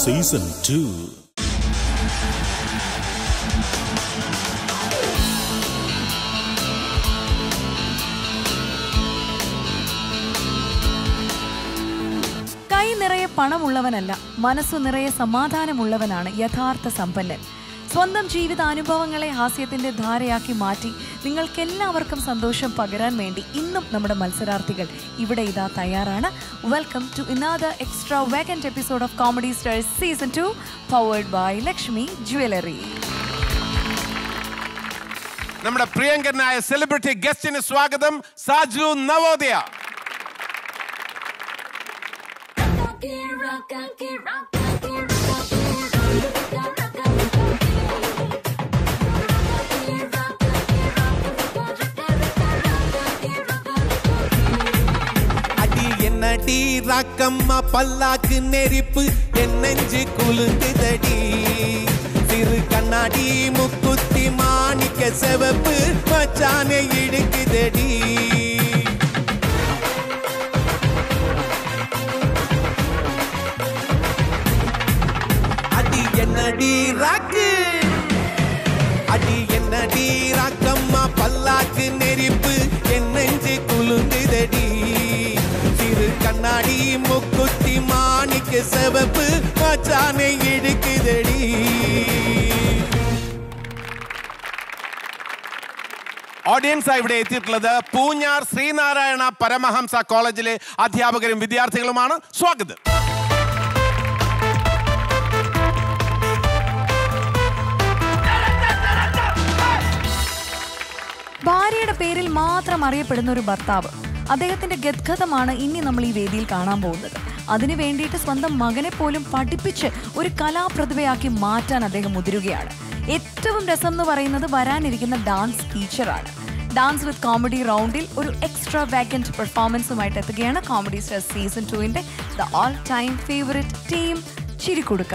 Season two കൈ നിറയെ പണമുള്ളവനല്ല മനസ്സു നിറയെ സമാധാനമുള്ളവനാണ് യഥാർത്ഥ സമ്പന്നൻ സ്വന്തം ജീവിതാനുഭവങ്ങളെ ഹാസ്യത്തിന്റെ ധാരയാക്കി മാറ്റി നിങ്ങൾക്കെല്ലാവർക്കും സന്തോഷം പകരാൻ വേണ്ടി ഇന്നും നമ്മുടെ മത്സരാർത്ഥികൾ ഇവിടെ ഇതാ തയ്യാറാണ് welcome to another extravagant episode of comedy stars season two powered by Lakshmi jewellery നമ്മുടെ പ്രിയങ്കരനായ സെലിബ്രിറ്റി ഗസ്റ്റിന് സ്വാഗതം സാജു നവോദയ அடி என்னடி ராக்கம்மா பல்லாக்கு நெருப்பு என் நெஞ்சு குலுங்குதடி சிறு கண்ணாடி முக்குத்தி மாணிக்க செவப்பு மச்சானை இடுக்குதடி அடி என்னடி ராக்கு அடி என்னடி ராக்கம்மா பல்லாக்கு நெருப்பு என் நெஞ்சு குலுங்குதடி சிறு கண்ணாடி முக்குத்தி மாணிக்க செவப்பு மச்சானை இழுக்குதடி ഓഡിയൻസ് ഇവിടെ എത്തിയിട്ടുള്ളത് പൂഞ്ഞാർ ശ്രീനാരായണ പരമഹംസ കോളേജിലെ അധ്യാപകരും വിദ്യാർത്ഥികളുമാണ് സ്വാഗതം ഭാര്യയുടെ പേരിൽ മാത്രം അറിയപ്പെടുന്ന ഒരു ഭർത്താവ് അദ്ദേഹത്തിന്റെ ഗദ്ഗതമാണ് ഇനി നമ്മൾ ഈ വേദിയിൽ കാണാൻ പോകുന്നത് അതിനു വേണ്ടിയിട്ട് സ്വന്തം മകനെ പോലും പഠിപ്പിച്ച് ഒരു കലാപ്രതിഭയാക്കി മാറ്റാൻ അദ്ദേഹം മുതിരുകയാണ് ഏറ്റവും രസം എന്ന് പറയുന്നത് വരാനിരിക്കുന്ന ഡാൻസ് ടീച്ചറാണ് ഡാൻസ് വിത്ത് കോമഡി റൗണ്ടിൽ ഒരു എക്സ്ട്രാ വാക്കൻറ്റ് പെർഫോമൻസുമായിട്ട് എത്തുകയാണ് കോമഡി സ്റ്റാർ സീസൺ ടുവിന്റെ the all time favourite team ചിരിക്കൊടുക്ക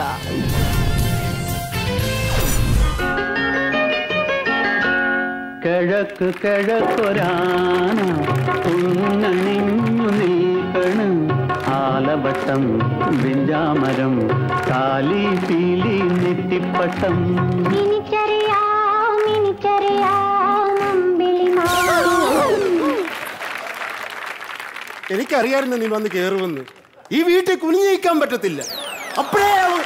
കിഴക്ക് കിഴക്കൊരാന ഉന്നണിഞ്ഞു നിൽക്കണ് ആലവട്ടം വെഞ്ചാമരം കാലി പീലി നെറ്റിപ്പട്ടം എനിക്കറിയാം എനിക്കറിയാം അമ്പിളിമാല എനിക്കറിയായിരുന്നു നീ വന്ന് കയറുമെന്ന് ഈ വീട്ടിൽ കുനിഞ്ഞു നിൽക്കാൻ പറ്റത്തില്ല അപ്പോഴേ അവൾ-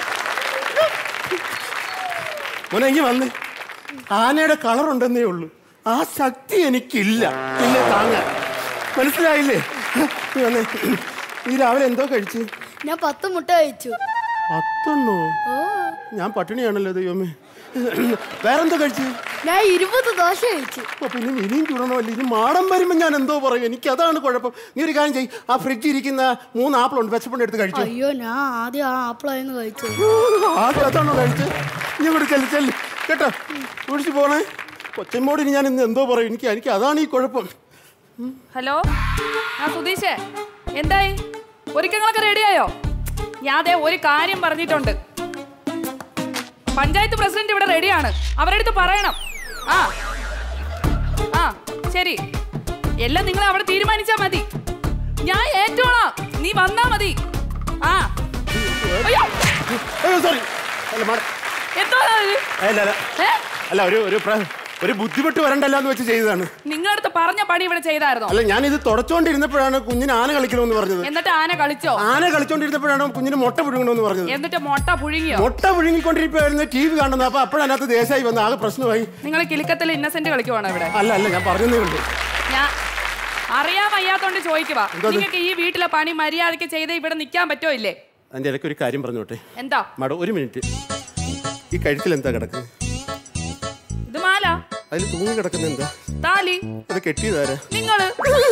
മോനെ ഇങ്ങ് വന്ന് ആനയുടെ കളർ ഉണ്ടെന്നേ ഉള്ളൂ ആ ശക്തി എനിക്കില്ല പിന്നെ താങ്ങാൻ മനസ്സിലായില്ലേ നീ വന്നേ നീ രാവിലെ എന്തോ കഴിച്ച് ഞാൻ പത്ത് മുട്ട കഴിച്ചു പത്തെണ്ണോ ഞാൻ പട്ടിണിയാണല്ലോ ദൈവമേ വേറെന്തോ കഴിച്ച് ഞാൻ ഇരുപത് ദോശ കഴിച്ചു അപ്പൊ പിന്നെ ഇനിയും ചുടണമല്ലോ ഇനി മാടം വരുമ്പോൾ ഞാൻ എന്തോ പറയും എനിക്ക് അതാണ് കുഴപ്പം നീ ഒരു കാര്യം ചെയ്യ് ആ ഫ്രിഡ്ജിൽ ഇരിക്കുന്ന മൂന്ന് ആപ്പിളുണ്ട് പച്ചപ്പണ്ട് എടുത്ത് കഴിച്ചു അയ്യോ ഞാൻ ആദ്യം ആ ആപ്പിളായിരുന്നു കഴിച്ചു ആദ്യം അതാണോ കഴിച്ച് നീ ഇവിടെ ചെല്ല് ചെല്ല് കേട്ടോ കുടിച്ച് പോണേ കൊച്ചമ്മോട് ഇനി ഞാൻ ഇന്ന് എന്തോ പറയും എനിക്ക് എനിക്ക് അതാണ് ഈ കുഴപ്പം ഹലോ ആ സുധീഷേ എന്തായി ഒരുക്കങ്ങളൊക്കെ റെഡിയായോ ഞാൻ അതെ ഒരു കാര്യം പറഞ്ഞിട്ടുണ്ട് പഞ്ചായത്ത് പ്രസിഡന്റ് ഇവിടെ റെഡിയാണ് അവരടുത്ത് പറയണം ആ ആ ശരി എല്ലാം നിങ്ങൾ അവിടെ തീരുമാനിച്ചാ മതി ഞാൻ ഏറ്റോളാം നീ വന്നാ മതി ആ അയ്യോ അയ്യോ സോറി അല്ല മാഡം എന്തോ അല്ല അല്ല ഏ അല്ല ഒരു ഒരു പ്ര- ഒരു ബുദ്ധിമുട്ട് വരണ്ടല്ലോ എന്ന് വെച്ച് ചെയ്തതാണ് നിങ്ങളടുത്ത് പറഞ്ഞ പണി ഇവിടെ ചെയ്തായിരുന്നോ അല്ല ഞാൻ ഇത് തുടച്ചോണ്ടിരുന്നപ്പോഴാണ് കുഞ്ഞിന് ആന കളിക്കണമെന്ന് പറഞ്ഞത് എന്നിട്ട് ആന കളിച്ചോ ആന കളിച്ചോണ്ടിരുന്നപ്പോഴാണ് കുഞ്ഞിന് മുട്ട പുഴുങ്ങണമെന്ന് പറഞ്ഞത് എന്നിട്ട് മുട്ട പുഴുങ്ങിയോ മുട്ട പുഴുങ്ങിക്കൊണ്ടിരിക്കുവായിരുന്നു ടി വി കാണുന്നത് അപ്പൊ അപ്പോഴതിനകത്ത് ദേശായി വന്ന് ആകെ പ്രശ്നമായി നിങ്ങൾ കിലുക്കത്തിൽ ഇന്നസെന്റ് കളിക്കുവാണോ ഇവിടെ അല്ല അല്ല ഞാൻ പറഞ്ഞതേ ഉള്ളൂ ഞാൻ അറിയാൻ വയ്യാത്തോണ്ട് ചോദിക്കുവാ എന്താ അത്? നിങ്ങൾക്ക് ഈ വീട്ടിലെ പണി മര്യാദയ്ക്ക് ചെയ്ത് ഇവിടെ നിൽക്കാൻ പറ്റോ ഇല്ലേ അതിന്റെ ഇടയ്ക്ക് ഒരു കാര്യം പറഞ്ഞോട്ടെ എന്താ മാഡം ഒരു മിനിറ്റ് ഈ കഴുത്തിൽ എന്താ കിടക്കുന്നത് ഇത് മാല അതിൽ തൂങ്ങി കിടക്കുന്ന എന്താ താലി അത് കെട്ടിയതാരാ നിങ്ങള്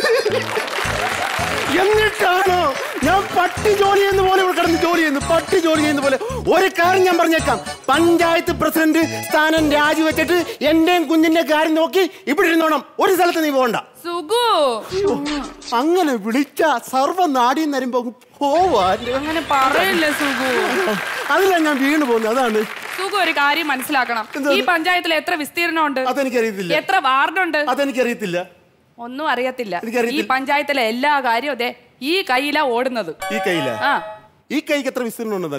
എന്നിട്ടാണോ ഞാൻ പട്ടി ജോലി ചെയ്യുന്ന പോലെ ഇവിടെ കിടന്ന് ജോലി ചെയ്യുന്നു പട്ടി ജോലി ചെയ്യുന്ന പോലെ ഒരു കാര്യം ഞാൻ പറഞ്ഞേക്കാം പഞ്ചായത്ത് പ്രസിഡന്റ് സ്ഥാനം രാജിവെച്ചിട്ട് എന്റെയും കുഞ്ഞിന്റെ കാര്യം നോക്കി ഇവിടെ ഇരുന്നോണം ഒരു സ്ഥലത്ത് നീ പോകണ്ട സുഗു അങ്ങനെ വിളിച്ച സർവ്വ നാടിയും നരുമ്പോ പോവാൻ അങ്ങനെ പറയല്ലേ സുഗു അതിലാണ് ഞാൻ വീണ് പോകുന്നത് അതാണ് സുഖം ഒരു കാര്യം മനസ്സിലാക്കണം എന്താ? ഈ പഞ്ചായത്തിൽ എത്ര വിസ്തീർണമുണ്ട് അതെനിക്കറിയത്തില്ല എത്ര വാർഡുണ്ട് അതെനിക്കറിയത്തില്ല ഒന്നും അറിയത്തില്ല ഈ എനിക്കറിയത്തില്ല. പഞ്ചായത്തിലെ എല്ലാ കാര്യവും അതെ ഈ കയ്യിലാ ഓടുന്നത് ഈ കയ്യില ആ ഈ കൈക്ക് എത്ര വിസ്തീർണം ഉണ്ടെന്ന് അറിയാവോ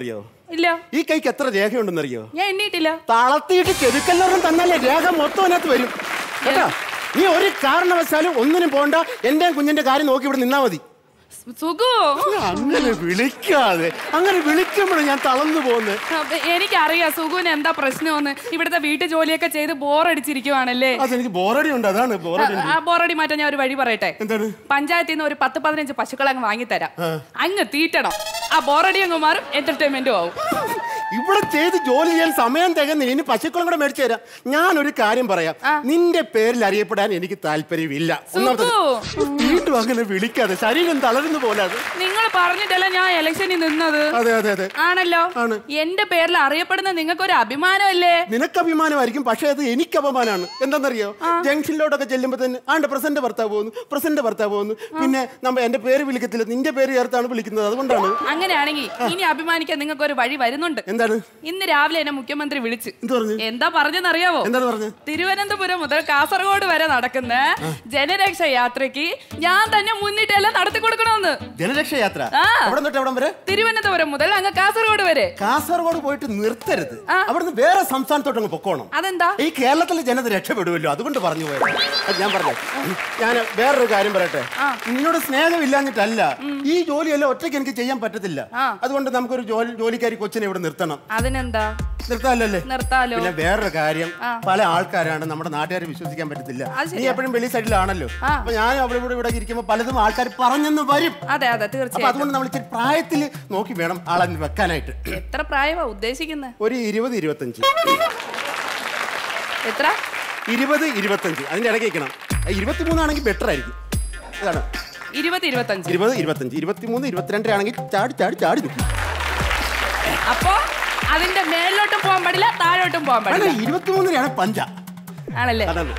ഇല്ല ഈ കൈക്ക് എത്ര രേഖയുണ്ടെന്നറിയോ ഞാൻ എണ്ണീട്ടില്ല തളത്തിയിട്ട് ചെതുക്കല്ലറും തന്നാലേ രേഖ മൊത്തം അതിനകത്ത് വരും കേട്ടോ നീ ഒരു കാരണവശാലും ഒന്നിനും പോണ്ട എന്റെയും കുഞ്ഞിന്റെ കാര്യം നോക്കി ഇവിടെ നിന്നാ മതി സുഖു അങ്ങനെ വിളിക്കാതെ അങ്ങനെ വിളിക്കുമ്പോഴും ഞാൻ തളർന്നു പോകുന്നത് അപ്പൊ എനിക്കറിയാം സുഖുവിന് എന്താ പ്രശ്നമെന്ന് ഇവിടുത്തെ വീട്ടു ജോലിയൊക്കെ ചെയ്ത് ബോറടിച്ചിരിക്കുവാണല്ലേ അതെനിക്ക് ബോറടി ഉണ്ട് അതാണ് ബോറടി ആ ബോറടി മാറ്റാൻ ഞാൻ ഒരു വഴി പറയട്ടെ എന്താണ് പഞ്ചായത്തിൽ നിന്ന് ഒരു പത്ത് പതിനഞ്ച് പശുക്കളെ അങ്ങ് വാങ്ങിത്തരാം അങ്ങ് തീറ്റണം ആ ബോറടി അങ്ങ് മാറും എന്റർടൈൻമെന്റും ആവും ഇവിടെ ചെയ്ത് ജോലി ചെയ്യാൻ സമയം തികഞ്ഞില്ല ഇനി പശുക്കളും കൂടെ മേടിച്ചു തരാം ഞാനൊരു കാര്യം പറയാം നിന്റെ പേരിൽ അറിയപ്പെടാൻ എനിക്ക് താല്പര്യമില്ല ഒന്നാമത്തെ വീണ്ടും അങ്ങനെ വിളിക്കാതെ ശരീരം തളരുന്ന പോലെ അത് നിങ്ങൾ പറഞ്ഞിട്ടല്ല ഞാൻ ഇലക്ഷനിൽ നിന്നത് അതെ അതെ അതെ ആണല്ലോ ആണ്. എന്റെ പേരിൽ അറിയപ്പെടുന്ന നിങ്ങൾക്ക് ഒരു അഭിമാനമല്ലേ നിനക്ക് അഭിമാനമായിരിക്കും പക്ഷേ അത് എനിക്ക് അപമാനമാണ് എന്താണെന്നറിയോ ജംഗ്ഷനിലോട്ടൊക്കെ ചെല്ലുമ്പോൾ തന്നെ ആണ്ട് പ്രസന്റ് ഭർത്താവ് പോകുന്നു പ്രസന്റ് ഭർത്താവ് പോകുന്നു പിന്നെ നമ്മ എന്റെ പേര് വിളിക്കത്തില്ല നിന്റെ പേര് ചേർത്താണ് വിളിക്കുന്നത് അതുകൊണ്ടാണ് അങ്ങനെയാണെങ്കിൽ ഇനി അഭിമാനിക്കാൻ നിങ്ങൾക്ക് ഒരു വഴി വരുന്നുണ്ട് എന്താണ് ഇന്ന് രാവിലെ എന്നെ മുഖ്യമന്ത്രി വിളിച്ച് എന്ത് പറഞ്ഞു എന്താ പറഞ്ഞെന്നറിയാവോ എന്താണ് പറഞ്ഞത് തിരുവനന്തപുരം മുതൽ കാസർഗോഡ് വരെ നടക്കുന്ന ജനരക്ഷ യാത്രയ്ക്ക് ഞാൻ തന്നെ മുന്നിട്ടെല്ലാം നടത്തി കൊടുക്കണമെന്ന് ജനരക്ഷ യാത്ര ആ. അവിടെ തൊട്ട് എവിടം വരെ തിരുവനന്തപുരം മുതൽ അങ്ങ് കാസർഗോഡ് വരെ കാസർഗോഡ് പോയിട്ട് നിർത്തരുത് അവിടുന്ന് വേറെ സംസ്ഥാനത്തോട്ട് അങ്ങ് പൊക്കോണം അതെന്താ ഈ കേരളത്തിലെ ജനത രക്ഷപ്പെടുമല്ലോ അതുകൊണ്ട് പറഞ്ഞു പോയത് അത് ഞാൻ പറഞ്ഞു ഞാൻ വേറൊരു കാര്യം പറയട്ടെ നിന്നോട് സ്നേഹമില്ലാഞ്ഞിട്ടല്ല ഈ ജോലിയെല്ലാം ഒറ്റയ്ക്ക് എനിക്ക് ചെയ്യാൻ പറ്റത്തില്ല അതുകൊണ്ട് നമുക്കൊരു ജോലി ജോലിക്കാരി കൊച്ചിനെ ഇവിടെ നിർത്തണം അതിനെന്താ നിർത്താമല്ലേ നിർത്താലോ പിന്നെ വേറൊരു കാര്യം പല ആൾക്കാരാണ് നമ്മുടെ നാട്ടുകാരെ വിശ്വസിക്കാൻ പറ്റത്തില്ല അത് നീ എപ്പോഴും വെളി സൈഡിലാണല്ലോ അപ്പൊ ഞാൻ അവിടെ ഇവിടെ ഇവിടെ ഇരിക്കുമ്പോൾ പലതും ആൾക്കാർ പറഞ്ഞെന്ന് വരും അതെ അതെ അപ്പൊ തീർച്ചയായും അതുകൊണ്ട് നമ്മൾ ഇച്ചിരി പ്രായത്തിൽ നോക്കി വേണം ആളെ വെക്കാനായിട്ട് എത്ര പ്രായമാ ഉദ്ദേശിക്കുന്നത് ഒരു ഇരുപത് ഇരുപത്തഞ്ച് എത്ര ഇരുപത് ഇരുപത്തഞ്ച് അതിന്റെ ഇടയ്ക്ക് വെക്കണം ഇരുപത്തിമൂന്നാണെങ്കിൽ ബെറ്റർ ആയിരിക്കും അതാണ് ഇരുപത് ഇരുപത്തഞ്ച് ഇരുപത് ഇരുപത്തഞ്ച് ഇരുപത്തിമൂന്ന് ഇരുപത്തിരണ്ട് ആണെങ്കിൽ ചാടി ചാടി ചാടി നിൽക്കും അപ്പോ അതിന്റെ മേലോട്ടും പോകാൻ പാടില്ല താഴോട്ടും പോകാൻ അല്ല പാടില്ല ഇരുപത്തിമൂന്നിനാണ് പഞ്ച ആണല്ലേ അതാണ്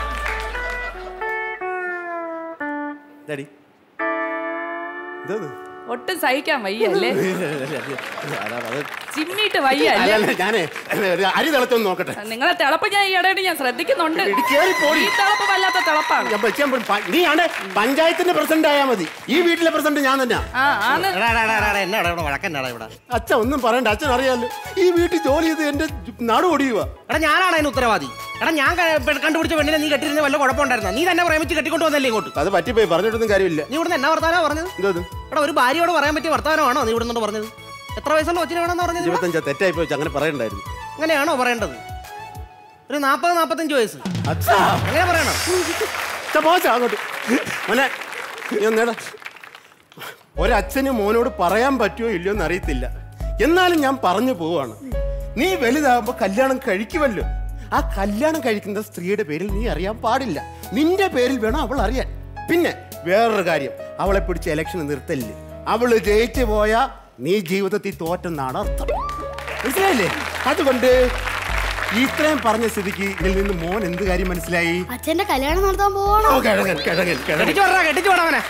ഡാഡി ഇതത് ഒട്ടും സഹിക്കാൻ വയ്യ അല്ലേ അതാ അത് ചിമ്മിട്ട് വയ്യ അല്ലേ അല്ലല്ല ഞാനേ ഒരു അരി തിളച്ചൊന്ന് നോക്കട്ടെ നിങ്ങളെ തിളപ്പ് ഞാൻ ഈ ഇടയിൽ ഞാൻ ശ്രദ്ധിക്കുന്നുണ്ട് ഇടി കേറി പോടി. ഈ തിളപ്പ് വല്ലാത്ത തിളപ്പാണ് ഞാൻ വെച്ചാൽ പോലും പ- നീ ആണ് പഞ്ചായത്തിന്റെ പ്രസിഡന്റ് ആയാൽ മതി ഈ വീട്ടിലെ പ്രസിഡന്റ് ഞാൻ തന്നെയാ ആ ആന്ന് എന്നാടാ ഇവിടെ വഴക്കെന്നാടാ ഇവിടെ അച്ഛൻ ഒന്നും പറയണ്ട അച്ഛൻ അറിയാലോ ഈ വീട്ടിൽ ജോലി ചെയ്ത് എന്റെ നാട് ഓടിയുക എടാ ഞാനാണ് അതിന് ഉത്തരവാദി എടാ ഞാൻ ക- പെ- കണ്ടുപിടിച്ച പെണ്ണിനെ നീ കെട്ടിരുന്ന വല്ല കുഴപ്പമുണ്ടായിരുന്ന നീ തന്നെ പ്രേമിച്ച് കെട്ടിക്കൊണ്ട് വന്നല്ലേ ഇങ്ങോട്ട് അത് പറ്റിപ്പോയി പറഞ്ഞിട്ടൊന്നും കാര്യമില്ല നീ ഇവിടുന്ന് എന്നാ വർത്താനോ പറഞ്ഞത് എന്തോ ഇത്? എടാ ഒരു ഭാര്യയോട് പറയാൻ പറ്റിയ വർത്താനമാണോ നീ ഇവിടുന്ന് പറഞ്ഞത് എത്ര വയസ്സുള്ള കൊച്ചിനെ വേണമെന്ന് പറഞ്ഞത് ഇവിടെ? ഇരുപത്തഞ്ചാ തെറ്റായി പോയി അങ്ങനെ പറയണ്ടായിരുന്നു അങ്ങനെയാണോ പറയേണ്ടത് ഒരു നാൽപ്പത് നാൽപ്പത്തഞ്ച് വയസ്സ് അച്ഛാ അങ്ങനെ പറയണോ അച്ഛാ, പോച്ചാ അങ്ങോട്ട് മോനെ നീ ഒന്നേടാ ഒരച്ഛന് മോനോട് പറയാൻ പറ്റുമോ ഇല്ലയോ എന്ന് അറിയത്തില്ല എന്നാലും ഞാൻ പറഞ്ഞു പോവാണ് നീ വലുതാകുമ്പോ കല്യാണം കഴിക്കുമല്ലോ ആ കല്യാണം കഴിക്കുന്ന സ്ത്രീയുടെ പേരിൽ നീ അറിയാൻ പാടില്ല നിന്റെ പേരിൽ വേണം അവൾ അറിയാൻ പിന്നെ വേറൊരു കാര്യം അവളെ പിടിച്ച് ഇലക്ഷൻ നിർത്തലില്ല അവള് ജയിച്ചു പോയാ നീ ജീവിതത്തിൽ തോറ്റെന്നാണ് അർത്ഥം മനസ്സിലായില്ലേ അതുകൊണ്ട് ഇത്രയും പറഞ്ഞ സ്ഥിതിക്ക് ഇതിൽ നിന്ന് മോൻ എന്ത് കാര്യം മനസ്സിലായി അച്ഛന്റെ കല്യാണം നടത്താൻ പോകണം ഓ, കിഴങ്ങൻ കിഴങ്ങൻ കിഴങ്ങൻ കെട്ടിച്ചു വിടറാ കെട്ടിച്ചു വിടാ അവനെ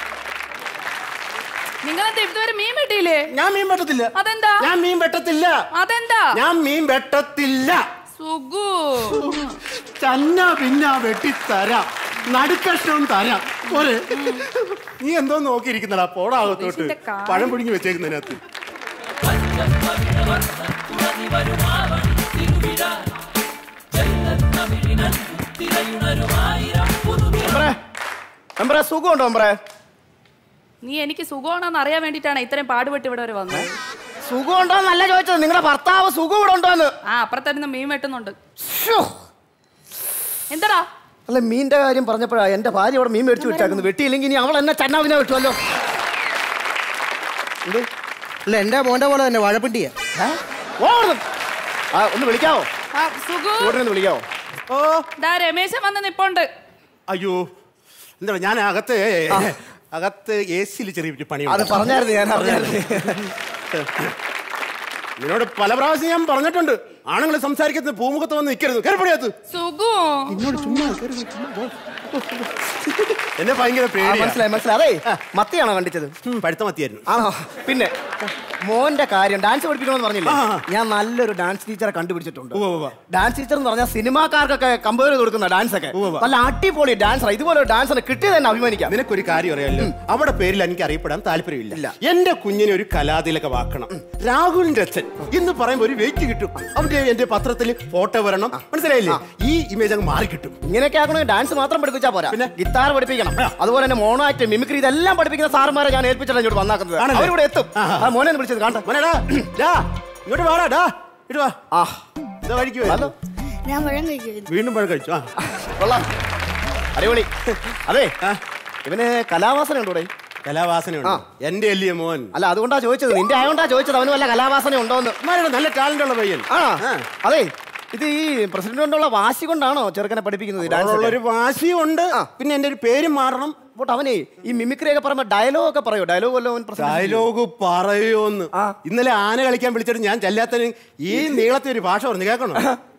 നിങ്ങളെന്താ ഇതുവരെ മീൻ വെട്ടിയില്ലേ ഞാൻ മീൻ വെട്ടത്തില്ല അതെന്താ ഞാൻ മീൻ വെട്ടത്തില്ല അതെന്താ ഞാൻ മീൻ വെട്ടത്തില്ല സുഗു ചന്ന പിന്ന വെട്ടിത്തരാം നടുക്കഷ്ണവും തരാം പോരെ നീ എന്തോ നോക്കിയിരിക്കുന്നടാ പോടാകത്തോട്ട് ഉദ്ദേശിന്റെ കാര്യം. പഴം പിടിങ്ങി വെച്ചേക്കുന്നതിനകത്ത് എംബ്രേ സുഖമുണ്ടോ എംബ്രേ നീ എനിക്ക് സുഖമാണെന്ന് അറിയാൻ വേണ്ടിട്ടാണ് ഇത്രയും പാടുപെട്ട് ഇവിടെ വരെ വന്നത് സുഖമുണ്ടോ എന്നല്ല ചോദിച്ചത് നിങ്ങളുടെ ഭർത്താവ് സുഖം ഇവിടെ ഉണ്ടോന്ന് ആ അപ്പുറത്തിരുന്ന് മീൻ വെട്ടുന്നുണ്ട് ശ്ശോ. എന്താടാ അല്ല മീന്റെ കാര്യം പറഞ്ഞപ്പോഴാ എന്റെ ഭാര്യ ഇവിടെ മീൻ മേടിച്ചു വെച്ചേക്കുന്നത് വെട്ടിയില്ലെങ്കിൽ ഇനി അവൾ എന്നെ ചന്നാവിനെ വെട്ടുമല്ലോ എന്ത് അല്ല എന്റെ മോന്റെ പോലെ തന്നെ വാഴപ്പിണ്ടിയാ ഏ? ഓ, അവിടുന്ന്. ആ ഒന്ന് വിളിക്കാവോ ആ, സുഗു ഉടനെ ഒന്ന് വിളിക്കാവോ ഓ ദാ രമേശൻ വന്ന് നിപ്പുണ്ട് അയ്യോ എന്താ ഞാൻ അകത്ത് അകത്ത് എ സിയിൽ ചെറിയ അത് പണിയുണ്ട് പറഞ്ഞായിരുന്നു ഞാൻ അറിഞ്ഞായിരുന്നു നിന്നോട് പല പ്രാവശ്യം ഞാൻ പറഞ്ഞിട്ടുണ്ട് ആണുങ്ങൾ സംസാരിക്കുന്നത് പൂമുഖത്ത് വന്ന് നിൽക്കരുത് കയറിപ്പടിയത്ത് സുഗു എന്നോട് ചുമ്മാ കയറി വാ, ചുമ്മാ വാ. എന്നെ ഭയങ്കര ആ, പേടിയാ മനസ്സിലായി മനസ്സിലായി അതെ മത്തിയാണോ കണ്ടിച്ചത് ഉം, പഴുത്ത മത്തിയായിരുന്നു ആണോ പിന്നെ മോന്റെ കാര്യം ഡാൻസ് പഠിപ്പിക്കണമെന്ന് പറഞ്ഞില്ലേ ഞാൻ നല്ലൊരു ഡാൻസ് ടീച്ചറെ കണ്ടുപിടിച്ചിട്ടുണ്ട് ഡാൻസ് ടീച്ചർ എന്ന് പറഞ്ഞാൽ സിനിമാക്കാർക്കൊക്കെ കമ്പയർ കൊടുക്കുന്ന ഡാൻസ് ഒക്കെ നല്ല അടിപൊളി ഡാൻസർ ഇതുപോലെ ഒരു ഡാൻസർ കിട്ടിയത് തന്നെ അഭിമാനിക്കാം നിനക്കൊരു കാര്യം അറിയാമല്ലോ അവിടെ പേരിൽ എനിക്ക് അറിയപ്പെടാൻ താല്പര്യമില്ല എന്റെ കുഞ്ഞിനെ ഒരു കലാതിലക വാക്കണം രാഹുലിന്റെ അച്ഛൻ എന്ന് പറയുമ്പോ ഒരു വെയിറ്റ് കിട്ടും അവന്റെ എന്റെ പത്രത്തിൽ ഫോട്ടോ വരണം മനസ്സിലായില്ലേ ഈ ഇമേജ് അങ്ങ് മാറി കിട്ടും ഇങ്ങനെയൊക്കെ ആക്കണമെങ്കിൽ ഡാൻസ് മാത്രം പഠിപ്പിച്ചാൽ പോരാ പിന്നെ ഗിത്താർ പഠിപ്പിക്കണം അതുപോലെ തന്നെ മോണോ ആക്ട് മിമിക്രി ഇതെല്ലാം പഠിപ്പിക്കുന്ന സാറുമാരെ ഞാൻ ഏൽപ്പിച്ചിട്ടാണ് ഇങ്ങോട്ട് വന്നാക്കുന്നത് ആണല്ലേ? അവരിവിടെ എത്തും ആ മോനെ ഒന്ന് വിളിച്ചത് കാണട്ടെ മോനെടാ, ഡാ, ഇങ്ങോട്ട് വാടാ ഡാ ഇട്ട് വാ ആ ഇതാ വഴിക്ക് വരുന്നു. ഞാൻ പഴം കഴിക്കുന്നു വീണ്ടും പഴം കഴിച്ചു ആ കൊള്ളാം അടിപൊളി അതെ ഇവന് കലാവാസന ഉണ്ടോ കലാവാസനയുണ്ട് എന്റെ അല്ലേ മോൻ അല്ല അതുകൊണ്ടാ ചോദിച്ചത് നിന്റെ ആയോണ്ടാ ചോദിച്ചത് അവന് വല്ല കലാവാസന ഉണ്ടോന്ന് ഇവന്മാരുടെ നല്ല ടാലന്റ് ഉള്ള പയ്യൻ ആ ആ. അതെ ഇത് ഈ പ്രസിഡന്റ് കൊണ്ടുള്ള വാശി കൊണ്ടാണോ ചെറുക്കനെ പഠിപ്പിക്കുന്നത് ഈ ഡാൻസ് ഒരു വാശിയും ഉണ്ട് പിന്നെ എന്റെ ഒരു പേര് മാറണം അപ്പോൾ അവനെ ഈ മിമിക്രി ഒക്കെ പറയുമ്പോ ഡയലോഗ് ഒക്കെ പറയോ ഡയലോഗ് വല്ലോ അവൻ പ്രസന്റ് ഡയലോഗ് പറയോന്ന് ഇന്നലെ ആന കളിക്കാൻ വിളിച്ചിട്ട് ഞാൻ ചെല്ലാത്തതിന് ഈ നീളത്തെ ഒരു ഭാഷ പറഞ്ഞു കേൾക്കണോ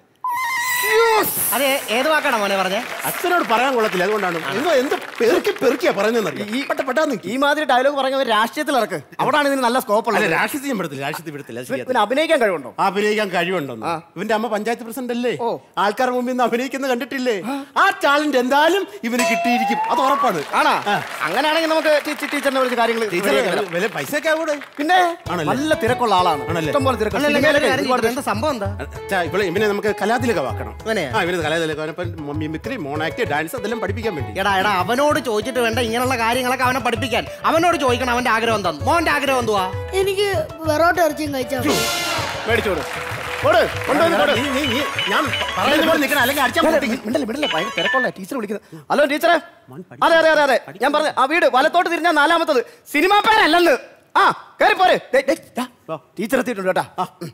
അതെ ഏത് വാക്കാണോ മോനെ പറഞ്ഞേ അച്ഛനോട് പറയാൻ കൊള്ളത്തില്ല അതുകൊണ്ടാണ് എന്തോ എന്ത് പെറുക്കി പെറുക്കിയാ പറയുന്നറിയാം ഈ പെട്ടെന്ന് ഈ മാതിരി ഡയലോഗ് പറഞ്ഞവർ രാഷ്ട്രീയത്തിൽ ഇറക്ക് അവിടാണ് ഇതിന് നല്ല സ്കോപ്പ് അല്ല ഉള്ളത് രാഷ്ട്രീയം പെടത്തില്ല രാഷ്ട്രീയത്തിൽ പെടത്തില്ല അത് ശരിയാ. പിന്നെ അഭിനയിക്കാൻ കഴിവുണ്ടോ അഭിനയിക്കാൻ കഴിവുണ്ടെന്ന് ഇവന്റെ അമ്മ പഞ്ചായത്ത് പ്രസിഡന്റ് അല്ലേ ആൾക്കാരുടെ മുമ്പിൽ നിന്ന് അഭിനയിക്കുന്ന കണ്ടിട്ടില്ലേ ആ ടാലന്റ് എന്തായാലും ഇവന് കിട്ടിയിരിക്കും അത് ഉറപ്പാണ് ആണാ അങ്ങനെയാണെങ്കിൽ നമുക്ക് ടീച്ചർ ടീച്ചറിനെ വിളിച്ച് കാര്യങ്ങൾ ടീച്ചർ വില പൈസ ഒക്കെ ആവൂടെ പിന്നെ ആണല്ലേ? നല്ല തിരക്കുള്ള ആളാണ് ആണല്ലേ? ഇഷ്ടം പോലെ തിരക്ക് അല്ലല്ല, സിനിമയിലൊക്കെ ഞാനൊരു കാര്യം ഒരുപാട് ചോദിക്കട്ടെ, എന്താ സംഭവം എന്താ ചാ, ഇവളെ ഇവനെ നമുക്ക് കലാതിലക വാക്കണം ഇവനെയാ? ആ ഇവന് കലാതിലക മിമിക്രി മോണാക്ട് ഡാൻസ് അതെല്ലാം പഠിപ്പിക്കാൻ വേണ്ടി എടാ എടാ അവനോട് ചോദിച്ചിട്ട് വേണ്ട ഇങ്ങനെയുള്ള കാര്യങ്ങളൊക്കെ അവനെ പഠിപ്പിക്കാൻ അവനോട് ചോദിക്കണം അവന്റെ ആഗ്രഹം എന്താന്ന് മോന്റെ ആഗ്രഹം എന്തുവാ എനിക്ക് വെറോട്ട ഇറച്ചിയും കഴിച്ചാൽ മതി. മേടിച്ചോട് കൊടു കൊണ്ടുവന്ന് കൊടു നീ- നീ- നീ- ഞാൻ പറയുന്ന പോലെ നിൽക്കണം അല്ലെങ്കിൽ അടിച്ചാൽ പൊട്ടിക്കും. മിണ്ടല്ലേ മിണ്ടല്ലേ ഭയങ്കര തിരക്കുള്ള ടീച്ചർ വിളിക്കുന്നത് ഹലോ ടീച്ചറെ അതെ അതെ അതെ അതെ ഞാൻ പറഞ്ഞു ആ വീട് വലത്തോട്ട് തിരിഞ്ഞാൽ നാലാമത്തത് സിനിമാ പേരല്ലെന്ന് ആ കയറി പോരെ ദേ, ദേ, ദാ, ടീച്ചർ എത്തിയിട്ടുണ്ട് കേട്ടാ ആ, ഉം.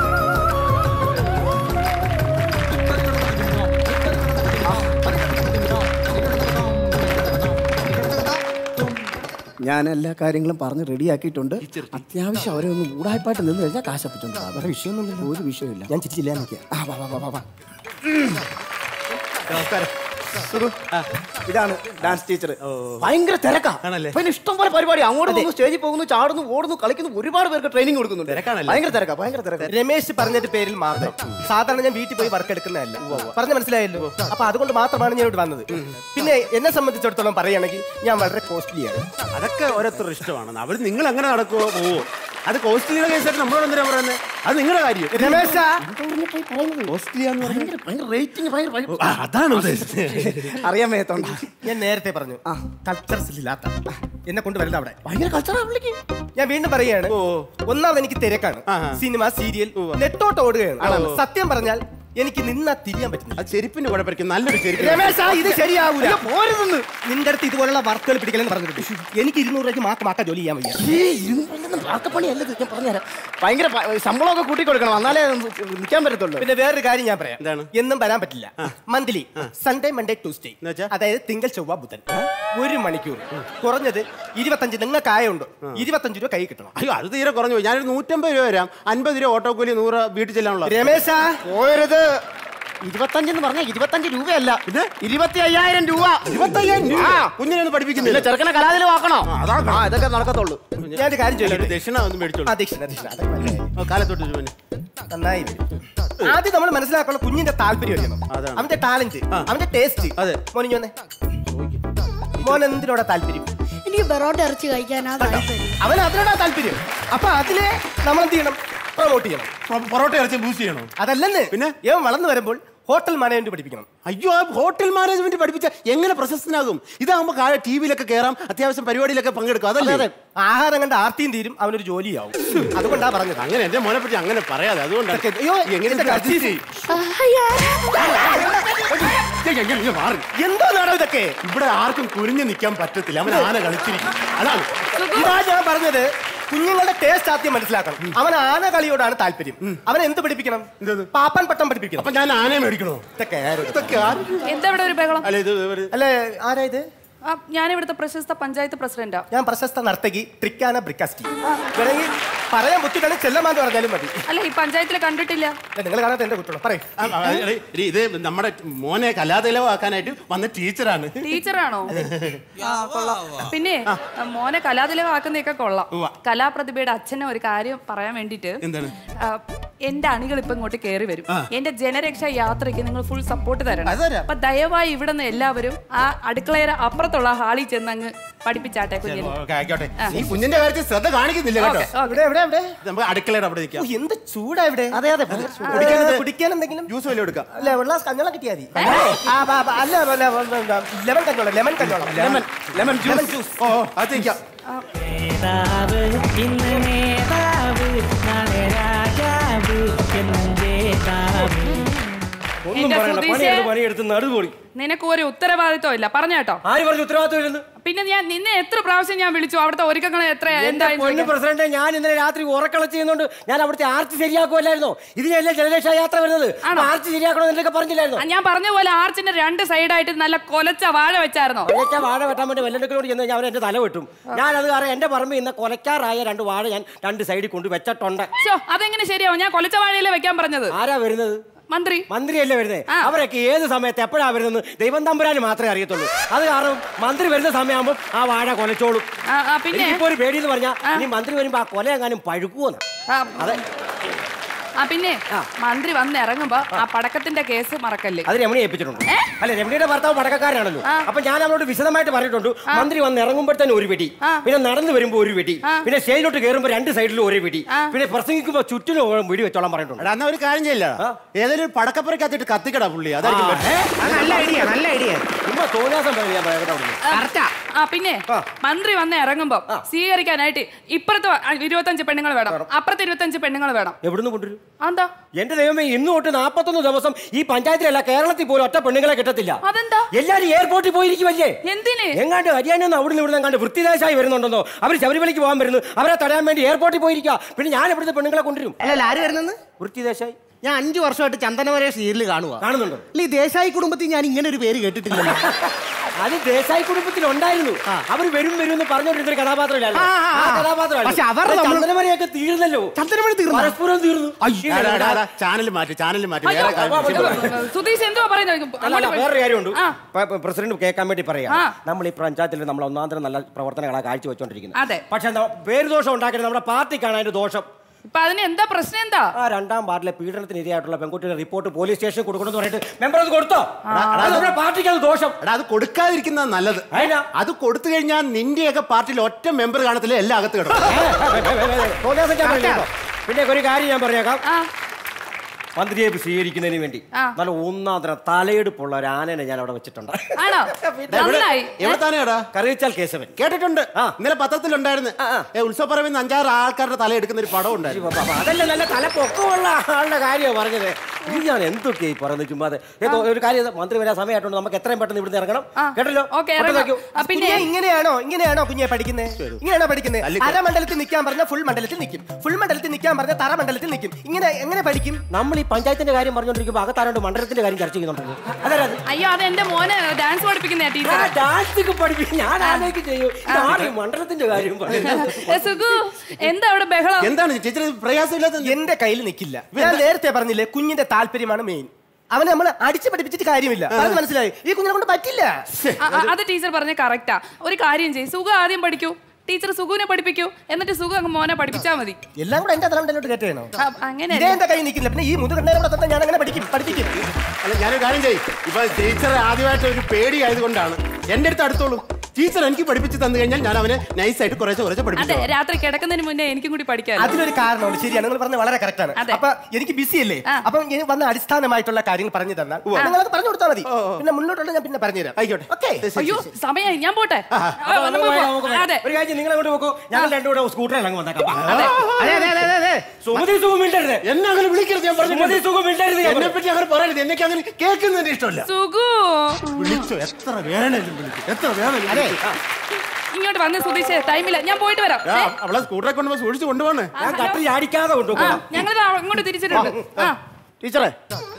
ഞാൻ എല്ലാ കാര്യങ്ങളും പറഞ്ഞ് റെഡിയാക്കിയിട്ടുണ്ട് അത്യാവശ്യം അവരെ ഒന്ന് ഊടായ്പായിട്ട് നിന്ന് കഴിഞ്ഞാൽ കാശപ്പിട്ടുണ്ട് വേറെ വിഷയമൊന്നുമില്ല ഒരു വിഷയമില്ല ഞാൻ ചിരിച്ചില്ല നിൽക്കുക ആ വാ വാ വാ വാ വാ നമസ്കാരം സുഖു. ഇതാണ് ഡാൻസ് ടീച്ചർ ഭയങ്കര തിരക്കാ ആണല്ലേ? പിന്നെ ഇഷ്ടം പോലെ പരിപാടി അങ്ങോട്ട് പോകുന്നു സ്റ്റേജിൽ പോകുന്നു ചാടുന്നു ഓടുന്നു കളിക്കുന്നു ഒരുപാട് പേർക്ക് ട്രെയിനിങ് കൊടുക്കുന്നുണ്ട് തിരക്കാണല്ലേ? ഭയങ്കര തിരക്കാ ഭയങ്കര തിരക്കാ രമേശ് പറഞ്ഞതിന്റെ പേരിൽ മാത്രം സാധാരണ ഞാൻ വീട്ടിൽ പോയി വർക്ക് എടുക്കുന്നതല്ല പറഞ്ഞ മനസ്സിലായല്ലോ അപ്പൊ അതുകൊണ്ട് മാത്രമാണ് ഞാൻ ഇവിടെ വന്നത് പിന്നെ എന്നെ സംബന്ധിച്ചിടത്തോളം പറയുകയാണെങ്കിൽ ഞാൻ വളരെ കോസ്റ്റ്ലിയാണ് അതൊക്കെ ഓരോരുത്തർ ഇഷ്ടമാണ് അവർ നിങ്ങൾ അങ്ങനെ നടക്കുവോ പോവോ അത് കോസ്റ്റ്ലിയുടെ കേസായിട്ട് നമ്മളോട് എന്തിനാ പറയുന്നത് അത് നിങ്ങളുടെ കാര്യം രമേശ ഭയങ്കര ഭയങ്കര റേറ്റിംഗ് ഭയങ്കര ഭയങ്കര- ആ, അതാണ് ഉദ്ദേശിച്ചത് അറിയാൻ മേത്തോണ്ട ഞാൻ നേരത്തെ പറഞ്ഞു കൾച്ചർസ് ഇല്ലാത്ത എന്നെ കൊണ്ട് വരുന്നത് അവിടെ ഭയങ്കര കൾച്ചറാ വിളിക്ക് ഞാൻ വീണ്ടും പറയുകയാണ് ഒന്നാമത് എനിക്ക് തിരക്കാണ് ആഹാ. സിനിമ സീരിയൽ നെട്ടോട്ട് ഓടുകയാണ് സത്യം പറഞ്ഞാൽ എനിക്ക് നിന്നാ തിരിയാൻ പറ്റുന്നില്ല ആ ചെരുപ്പിന്റെ കുഴപ്പമായിരിക്കും നല്ലൊരു ചെരുപ്പ് രമേശ ഇത് ശരിയാവൂല അയ്യോ, പോരുതെന്ന് നിന്റെ അടുത്ത് ഇതുപോലുള്ള വർക്കുകൾ പിടിക്കലെന്ന് പറഞ്ഞിട്ടുണ്ട് എനിക്ക് ഇരുന്നൂറ് രൂപയ്ക്ക് മാത്രം ആക്കാൻ ജോലി ചെയ്യാൻ വയ്യ ഏയ്, ഇരുന്നൂറിലൊന്നും വാർക്കപ്പണിയല്ല ഇത്, ഞാൻ പറഞ്ഞുതരാം ഭയങ്കര പ- ശമ്പളമൊക്കെ കൂട്ടി കൊടുക്കണം എന്നാലേ നിൽക്കാൻ പറ്റത്തുള്ളൂ പിന്നെ വേറൊരു കാര്യം ഞാൻ പറയാം എന്താണ്? എന്നും വരാൻ പറ്റില്ല മന്ത്ലി സൺഡേ മൺഡേ ട്യൂസ്ഡേ എന്നുവെച്ചാ? അതായത് തിങ്കൾ ചൊവ്വ ബുധൻ ഒരു മണിക്കൂർ കുറഞ്ഞത് ഇരുപത്തഞ്ച് നിങ്ങൾക്ക് ആയുണ്ട് ഇരുപത്തഞ്ച് രൂപ കൈ കിട്ടണം അയ്യോ അത് തീരെ കുറഞ്ഞു പോയി ഞാനൊരു നൂറ്റമ്പത് രൂപ വരാം അൻപത് രൂപ ഓട്ടോ കൂലി നൂറ് വീട്ടിൽ ചെല്ലാനുള്ള രമേശ പോരുത് ഇരുപത്തഞ്ചെന്ന് പറഞ്ഞാൽ ഇരുപത്തഞ്ച് രൂപയല്ല ഇത് ഇരുപത്തി അയ്യായിരം രൂപ ഇരുപത്തയ്യായിരം രൂപ ആ. കുഞ്ഞിനെ ഒന്ന് ഇല്ല പഠിപ്പിക്കുന്നില്ല ചെറുക്കനെ കലാതിൽ വാക്കണോ അതാണ്. ആ ഇതൊക്കെ നടക്കത്തുള്ളൂ ഞാനൊരു കാര്യം ഒരു ചോദിക്കട്ടെ ദക്ഷിണ ഒന്ന് മേടിച്ചോളൂ ആ, ദക്ഷിണ, ദക്ഷിണ, അതൊക്കെ നല്ലതായി. കാലത്തോട്ട് പിന്നെ നന്നായി വരും. ആദ്യം നമ്മൾ മനസ്സിലാക്കണം കുഞ്ഞിന്റെ താല്പര്യം അറിയണം അതാണ്. അവന്റെ ടാലന്റ് അവന്റെ ടേസ്റ്റ് അതെ. മോനിഞ്ഞു വന്നേ മോൻ എന്തിനോടാ താല്പര്യം എനിക്ക് പെറോട്ട ഇറച്ചി കഴിക്കാനാ താല്പര്യം അവൻ അതിനോടാ താല്പര്യം അപ്പൊ അതിനെ നമ്മൾ എന്ത് ചെയ്യണം പ്രൊമോട്ട് ചെയ്യണം പൊ- പൊറോട്ട ഇറച്ചി ബൂസ്റ്റ് ചെയ്യണോ അതല്ലെന്ന് പിന്നെ? ഇവൻ വളർന്നു വരുമ്പോൾ ഹോട്ടൽ മാനേജ്മെന്റ് പഠിപ്പിക്കണം അയ്യോ ആ ഹോട്ടൽ മാനേജ്മെന്റ് പഠിപ്പിച്ച എങ്ങനെ പ്രശസ്തനാകും ഇതാകുമ്പോ ടി വിയിലൊക്കെ കയറാം അത്യാവശ്യം പരിപാടിയിലൊക്കെ പങ്കെടുക്കും അതല്ലേ ആഹാരം കണ്ട് ആർത്തിയും തീരും അവനൊരു ജോലിയാവും അതുകൊണ്ടാ പറഞ്ഞത് അങ്ങനെ എന്റെ മോനെ പറ്റി അങ്ങനെ പറയാതെ അതുകൊണ്ടാണ് അയ്യോ, എങ്ങനെ എന്റെ ഇത് adjust കർച്ചീഫ്. ചെയ്യും? ഞാൻ- ഞാൻ- ഞാൻ മാറി. എന്തോ നാടോ ഇതൊക്കെ ഇവിടെ ആർക്കും കുനിഞ്ഞു നിൽക്കാൻ പറ്റത്തില്ല അവൻ ആന കളിച്ചിരിക്കും അതാണ് ഇതാ ഞാൻ പറഞ്ഞത് കുഞ്ഞുങ്ങളുടെ ടേസ്റ്റ് ആദ്യം മനസ്സിലാക്കണം അവൻ ആന കളിയോടാണ് താല്പര്യം അവൻ എന്ത് പഠിപ്പിക്കണം പാപ്പൻ പട്ടം പഠിപ്പിക്കണം അപ്പൊ ഞാൻ ആനയെ മേടിക്കണോ ഇതൊക്കെ ആര്? ഇതൊക്കെ ആര്? എന്താ ഇവിടെ ഒരു ബഹളം അല്ല ഇത് ഒരു- അല്ലേ ആരാ ഇത് ആ, ഞാനിവിടുത്തെ പ്രശസ്ത പഞ്ചായത്ത് പ്രസിഡന്റാ ഞാൻ പ്രശസ്ത നർത്തകി ട്രിക്കാന ബ്രിക്കാസ്റ്റി വേണമെങ്കിൽ പറയാൻ ബുദ്ധിമുട്ടാണ് ചെല്ലമാന്ന് പറഞ്ഞാലും മതി അല്ല ഈ പഞ്ചായത്തിൽ കണ്ടിട്ടില്ല നിങ്ങൾ കാണാത്ത എന്റെ കുട്ടികളോ പറയും ആ, ആ, എടീ, എടീ, ഇത് നമ്മുടെ മോനെ കലാതിലവാക്കാനായിട്ട് വന്ന ടീച്ചറാണ് ടീച്ചറാണോ ആ, കൊള്ളാം. പിന്നെ മോനെ കലാതിലകമാക്കുന്നതൊക്കെ കൊള്ളാം കലാപ്രതിഭയുടെ അച്ഛനെ ഒരു കാര്യം പറയാൻ വേണ്ടിട്ട് എന്താണ് ആ, എന്റെ അണികൾ ഇപ്പൊ ഇങ്ങോട്ട് കയറി വരും എന്റെ ജനരക്ഷാ യാത്രയ്ക്ക് നിങ്ങൾ ഫുൾ സപ്പോർട്ട് തരണം അപ്പൊ ദയവായി ഇവിടെ നിന്ന് എല്ലാവരും ആ അടുക്കളയുടെ അപ്പുറത്തുള്ള ഹാളിൽ ചെന്ന് അങ്ങ് പഠിപ്പിച്ചാട്ടെ കുഞ്ഞിനെ ഓക്കെ, ആയിക്കോട്ടെ ഈ കുഞ്ഞിന്റെ കാര്യത്തിൽ ശ്രദ്ധ കാണിക്കുന്നില്ല കേട്ടോ ഓക്കെ, ഓക്കെ. ഇവിടെ എവിടെ എവിടെ നമുക്ക് അടുക്കളയുടെ അവിടെ നിൽക്കാം ഓ, എന്ത് ചൂടാ ഇവിടെ അതെ അതെ കുടിക്കാൻ കുടിക്കാൻ എന്തെങ്കിലും ജ്യൂസ് വല്ലതും എടുക്കാം അല്ല വെള്ള കഞ്ഞോളം കിട്ടിയാ മതി ആ, ബാ, ബാ, അല്ല അല്ല, അല്ല, ലെമൺ കഞ്ഞോളം ലെമൺ കഞ്ഞോളം ലെമൺ ലെമൺ ജ്യൂസ് ഓ ഓ, അത് നിൽക്കാം നേതാവ് ഇന്ന് നേതാവ് നാളെ രാജാവ് എന്നും ജേതാവ് ഒന്നും എന്റെ പറയണ്ട സുധീഷേ. പണിയെടുത്ത് പണിയെടുത്ത് നടുപൊളി നിനക്ക് ഒരു ഉത്തരവാദിത്വം ഇല്ല പറഞ്ഞേട്ടോ ആര് പറഞ്ഞു ഉത്തരവാദിത്വം ഇല്ലെന്ന് പിന്നെ ഞാൻ നിന്നെ എത്ര പ്രാവശ്യം ഞാൻ വിളിച്ചു അവിടുത്തെ ഒരുക്കങ്ങളെ എത്ര എന്റെ എന്തായി പൊന്നു പ്രസിഡന്റ് ഞാൻ ഇന്നലെ രാത്രി ഉറക്കള ചെയ്യുന്നുണ്ട് ഞാൻ അവിടുത്തെ ആർച്ച് ശരിയാക്കുമല്ലായിരുന്നോ ഇതിനല്ലേ ജനരക്ഷാ യാത്ര വരുന്നത് ആണോ? ആർച്ച് ശരിയാക്കണോ എന്നൊക്കെ പറഞ്ഞില്ലായിരുന്നോ ഞാൻ പറഞ്ഞ പോലെ ആർച്ചിന്റെ രണ്ട് സൈഡായിട്ട് നല്ല കൊലച്ച വാഴ വെച്ചായിരുന്നോ കൊലച്ച വാഴ വെട്ടാൻ വേണ്ടി വെല്ലടുക്കളോട് ചെന്ന് കഴിഞ്ഞാൽ അവൻ എന്റെ തല വെട്ടും ഞാൻ അത് കാരണം എന്റെ പറമ്പിൽ ഇന്ന് കൊലക്കാറായ രണ്ട് വാഴ ഞാൻ രണ്ട് സൈഡിൽ കൊണ്ട് വെച്ചിട്ടുണ്ട് ശ്ശോ, അതെങ്ങനെ ശരിയാവും ഞാൻ കൊലച്ച വാഴയിലെ വെക്കാൻ പറഞ്ഞത് ആരാ വരുന്നത് മന്ത്രി മന്ത്രിയല്ലേ വരുന്നത് അവരൊക്കെ ഏത് സമയത്ത് എപ്പോഴാ വരുന്നത് ദൈവം തമ്പുരാന് മാത്രമേ അറിയത്തുള്ളൂ അത് കാരണം മന്ത്രി വരുന്ന സമയമാകുമ്പോൾ ആ വാഴ കൊലച്ചോളും ആ, ആ, പിന്നെ ഇപ്പൊ ഒരു പേടി എന്ന് പറഞ്ഞാൽ ഇനി മന്ത്രി വരുമ്പോ ആ കൊല എങ്ങാനും പഴുക്കുവോന്ന് ആ, അതെ ആ പിന്നെ മന്ത്രി വന്ന് ഇറങ്ങുമ്പോ ആ പടക്കത്തിന്റെ കേസ് മറക്കല്ലേ അത് രമണി ഏൽപ്പിച്ചിട്ടുണ്ട് അല്ല രമണിയുടെ ഭർത്താവ് പടക്കക്കാരനാണല്ലോ അപ്പൊ ഞാൻ അവളോട് വിശദമായിട്ട് പറഞ്ഞിട്ടുണ്ട് മന്ത്രി വന്ന് ഇറങ്ങുമ്പോഴത്തേന് ഒരു വെടി പിന്നെ നടന്നു വരുമ്പോ ഒരു വെടി പിന്നെ സ്റ്റേജിലോട്ട് കയറുമ്പോ രണ്ട് സൈഡിലും ഒരേ വെടി പിന്നെ പ്രസംഗിക്കുമ്പോ ചുറ്റിനും വെടി വെച്ചോളാൻ പറഞ്ഞിട്ടുണ്ട് എടാ എന്നാ ഒരു കാര്യം ചെയ്യില്ല ഏതെങ്കിലും പടക്കപ്പുറക്കകത്തിട്ട് കത്തിക്കടാ പുള്ളി അതായിരിക്കും better. അത് നല്ല ഐഡിയ നല്ല ഐഡിയ ചുമ്മാ തോന്നാസം പറയാൻ ഞാൻ പറയാം അവിടുന്ന്. കറക്റ്റാ ആ പിന്നെ മന്ത്രി വന്ന് ഇറങ്ങുമ്പോ സ്വീകരിക്കാനായിട്ട് ഇപ്പുറത്ത് വ- ആ, ഇരുപത്തഞ്ച് പെണ്ണുങ്ങൾ വേണം അപ്പുറത്ത് ഇരുപത്തഞ്ച് പെണ്ണുങ്ങൾ വേണം എവിടുന്ന് കൊണ്ടുവരും എന്താ എന്റെ ദൈവമേ ഇന്ന് തൊട്ട് നാപ്പത്തൊന്ന് ദിവസം ഈ പഞ്ചായത്തിലല്ല കേരളത്തിൽ പോലും ഒറ്റ പെണ്ണുങ്ങളെ കിട്ടത്തില്ല അതെന്താ എല്ലാരും എയർപോർട്ടിൽ പോയിരിക്കുമല്ലേ എന്തിന് എങ്ങാണ്ട് ഹരിയാന അവിടുന്ന് ഇവിടുന്ന് എങ്ങാണ്ട് വൃത്തിദേശായി വരുന്നുണ്ടെന്നോ അവർ ശബരിമലയ്ക്ക് പോകാൻ വരുന്നു അവരെ തടയാൻ വേണ്ടി എയർപോർട്ടിൽ പോയിരിക്കുക പിന്നെ ഞാൻ ഇവിടുത്തെ പെണ്ണുങ്ങളെ കൊണ്ടുവരും അല്ലല്ല ആര് വരുന്നെന്ന് വൃത്തിദേശായി ഞാൻ അഞ്ചു വർഷമായിട്ട് ചന്ദനവരെ സീരിയൽ കാണുക കാണുന്നുണ്ടോ അല്ല ഈ ദേശായി കുടുംബത്തിൽ ഞാൻ ഇങ്ങനെ ഒരു പേര് കേട്ടിട്ടില്ലല്ലോ അത് ദേശായി കുടുംബത്തിൽ ഉണ്ടായിരുന്നു അവർ വരും വരും എന്ന് പറഞ്ഞോണ്ടിരുന്നൊരു കഥാപാത്രമല്ല ആ, ആ, ആ. പക്ഷെ അവരുടെ നമ്മള് ചന്ദനമരയൊക്കെ തീർന്നല്ലോ ചന്ദനമണി തീർന്നോ? പരസ്പരം തീർന്നു എടാ, എടാ, എടാ, ചാനൽ മാറ്റി ചാനൽ മാറ്റി അയ്യോ, വേറെ കാര്യം വിഷയം പറ. സുധീഷ് എന്തോ പറയുന്നത് അല്ല, അല്ല, അങ്ങോട്ട് പോയി. വേറൊരു കാര്യമുണ്ട് ആ. പ- പ- പ്രസിഡന്റ് കേൾക്കാൻ വേണ്ടി പറയാം ആ. നമ്മൾ ഈ പഞ്ചായത്തിൽ നമ്മൾ ഒന്നാം തരം നല്ല പ്രവർത്തനങ്ങളാണ് കാഴ്ചവെച്ചോണ്ടിരിക്കുന്നത് അതെ പക്ഷെ എന്താ പേര് ദോഷം ഉണ്ടാക്കരുത് നമ്മുടെ പാർട്ടിക്കാണ് അതിന്റെ ദോഷം ഇപ്പൊ അതിന് എന്താ പ്രശ്നം എന്താ ആ രണ്ടാം വാർഡിലെ പീഡനത്തിന് ഇരയായിട്ടുള്ള പെൺകുട്ടിയുടെ റിപ്പോർട്ട് പോലീസ് സ്റ്റേഷനിൽ കൊടുക്കണമെന്ന് പറഞ്ഞിട്ട് മെമ്പർ അത് കൊടുത്തോ അത് നമ്മുടെ പാർട്ടിക്ക് അത് ദോഷം എടാ അത് കൊടുക്കാതിരിക്കുന്നത് നല്ലത് അതിനാ? അത് കൊടുത്തു കഴിഞ്ഞാൽ നിന്റെയൊക്കെ പാർട്ടിയിൽ ഒറ്റ മെമ്പർ കാണത്തില്ല എല്ലാം അകത്ത് കിടക്കും ഏ, ഏ, ഏ, ഏ, ഏ, ഏ, തോന്നിയാസം ഞാൻ പറഞ്ഞില്ല കേട്ടോ. പിന്നെ ഒരു കാര്യം ഞാൻ പറഞ്ഞേക്കാം ആ മന്ത്രിയെ സ്വീകരിക്കുന്നതിന് വേണ്ടി ആ. നല്ല ഒന്നാം തരം തലയെടുപ്പുള്ള ഒരു ആനനെ ഞാൻ അവിടെ വെച്ചിട്ടുണ്ട് ആണോ നന്നായി എവിടെ താനെടാ കറിവച്ചാൽ കേശവൻ കേട്ടിട്ടുണ്ട് ആ. ഇന്നലെ പത്രത്തിലുണ്ടായിരുന്നു ആ, ആ. ഏ, ഉത്സവപ്പറമ്പിൽ നിന്ന് അഞ്ചാറ് ആൾക്കാരുടെ തല എടുക്കുന്ന ഒരു പടം ഉണ്ടായിരുന്നു അപ്പൊ അതല്ല നല്ല തല പൊക്കമുള്ള ആളുടെ കാര്യമാണ് പറഞ്ഞത് ഇത് ഞാൻ എന്തൊക്കെ ഈ പറയുന്നത് ചുമ്മാതെ ഏതോ ഒരു കാര്യം ചെയ്താ, മന്ത്രി വരാൻ സമയമായിട്ടുണ്ട് നമുക്ക് എത്രയും പെട്ടെന്ന് ഇവിടുന്ന് ഇറങ്ങണം ആ. കേട്ടല്ലോ ഓക്കേ, അപ്പോൾ ഇറങ്ങാം. നോക്കൂ. ആ, പിന്നെ കുഞ്ഞെ ഇങ്ങനെയാണോ ഇങ്ങനെയാണോ കുഞ്ഞെ പഠിക്കുന്നത് ഇങ്ങനെയാണോ പഠിക്കുന്നത് തല്ലിക്കോ. അര മണ്ഡലത്തിൽ നിൽക്കാൻ പറഞ്ഞ ഫുൾ മണ്ഡലത്തിൽ നിൽക്കും ഫുൾ മണ്ഡലത്തിൽ നിൽക്കാൻ പറഞ്ഞ തറ മണ്ഡലത്തിൽ നിൽക്കും ഇങ്ങനെ എങ്ങനെ പഠിക്കും നമ്മൾ ഈ പഞ്ചായത്തിന്റെ കാര്യം പറഞ്ഞുകൊണ്ടിരിക്കുമ്പോൾ അകത്താരോണ്ട് മണ്ഡലത്തിന്റെ കാര്യം ചർച്ച ചെയ്യുന്നുണ്ടല്ലോ അതായത് അയ്യോ അത് എന്റെ മോനെ ഡാൻസ് പഠിപ്പിക്കുന്ന ടീച്ചർ ഡാൻസ് പഠിപ്പിക്കും ഞാൻ ആലോചിക്കും ചെയ്യും ഇതാണ് ഈ മണ്ഡലത്തിന്റെ കാര്യം പറയുന്നത് സുഖു എന്താ അവിടെ ബഹളം എന്താണ് ചേച്ചി പ്രയാസമില്ലാത്ത എന്റെ കയ്യിൽ നിൽക്കില്ല ഞാൻ നേരത്തെ പറഞ്ഞില്ലേ കുഞ്ഞിന്റെ താല്പര്യമാണ് മെയിൻ അവനെ നമ്മൾ അടിച്ചു പഠിപ്പിച്ചിട്ട് കാര്യമില്ല അത് മനസ്സിലായി ഈ കുഞ്ഞിനെ കൊണ്ട് പറ്റില്ല ആ, ആ, അത് ടീച്ചർ പറഞ്ഞ കറക്റ്റാ ഒരു കാര്യം ചെയ്യും സുഖ ആദ്യം പഠിക്കൂ ടീച്ചർ സുഖുവിനെ പഠിപ്പിക്കൂ എന്നിട്ട് സുഖ അങ്ങ് മോനെ പഠിപ്പിച്ചാ മതി എല്ലാം കൂടെ എന്റെ തലമുണ്ടല്ലോട്ട് കേട്ടോ ആ, അങ്ങനെ ഇതേ എന്റെ കയ്യിൽ നിൽക്കില്ല പിന്നെ ഈ മുതുകണ്ണേരെ കൂടെ തന്നെ ഞാൻ അങ്ങനെ പഠിക്കും പഠിപ്പിക്കും അല്ല ഞാനൊരു കാര്യം ചെയ്യും ഇപ്പൊ ടീച്ചർ ആദ്യമായിട്ട് ഒരു പേടി ആയതുകൊണ്ടാണ് എന്റെ അടുത്ത് അടുത്തോളും ടീച്ചർ എനിക്ക് പഠിപ്പിച്ച് തന്നു കഴിഞ്ഞാൽ ഞാൻ അവനെ നൈസായിട്ട് കുറേശ്ശെ കുറച്ച് അതെ പഠിപ്പിച്ചു രാത്രി കിടക്കുന്നതിന് മുന്നേ എനിക്കും കൂടി പഠിക്കാം അതിനൊരു കാരണമുണ്ട് ശരിയാണ് നിങ്ങൾ പറഞ്ഞത് വളരെ കറക്റ്റ് ആണ് അതെ. അപ്പൊ എനിക്ക് ബിസി അല്ലേ ആ. അപ്പൊ ഇനി വന്ന അടിസ്ഥാനമായിട്ടുള്ള കാര്യങ്ങൾ പറഞ്ഞു തന്നാൽ നിങ്ങൾക്ക് പറഞ്ഞു കൊടുത്താൽ മതി പിന്നെ മുന്നോട്ടുള്ള ഞാൻ പിന്നെ പറഞ്ഞുതരാം ആയിക്കോട്ടെ ഓക്കെ അയ്യോ സമയമായി ഞാൻ പോട്ടെ ആ, അപ്പൊ നമുക്ക് നമുക്ക് പോയാ, പോവാം. നമുക്ക് പോയാ. അതെ ഒരു കാര്യം നിങ്ങൾ അങ്ങോട്ട് നോക്കൂ ഞങ്ങൾ രണ്ടുകൂടെ സ്കൂട്ടറിൽ അങ്ങ് വന്നേക്കാം അതെ അതെ അതെ അതെ അതെ അതെ സുമതി സുഖം മിണ്ടരുത് എന്നെ അങ്ങനെ വിളിക്കരുത് ഞാൻ സുമതി പറഞ്ഞു സുഖം മിണ്ടരുത് ഞാൻ എന്നെ പറ്റി അങ്ങനെ പറയരുത് എനിക്ക് അങ്ങനെ കേൾക്കുന്നതിന് ഇഷ്ടമല്ല സുഖു വിളിച്ചോ എത്ര വേണേലും വിളിച്ചു എത്ര വേണേലും വിളിച്ചു. ഇങ്ങോട്ട് വന്ന് സുധീഷേ ടൈമില്ല ഞാൻ പോയിട്ട് വരാം ആ, അവളെ സ്കൂട്ടറെ കൊണ്ടുപോ സൂക്ഷിച്ചു കൊണ്ടുപോകണേ ഞാൻ കട്ടി അടിക്കാതെ കൊണ്ടുപോകും ഞങ്ങൾ അങ്ങോട്ട് തിരിച്ചിട്ടുണ്ട് ആ ടീച്ചറെ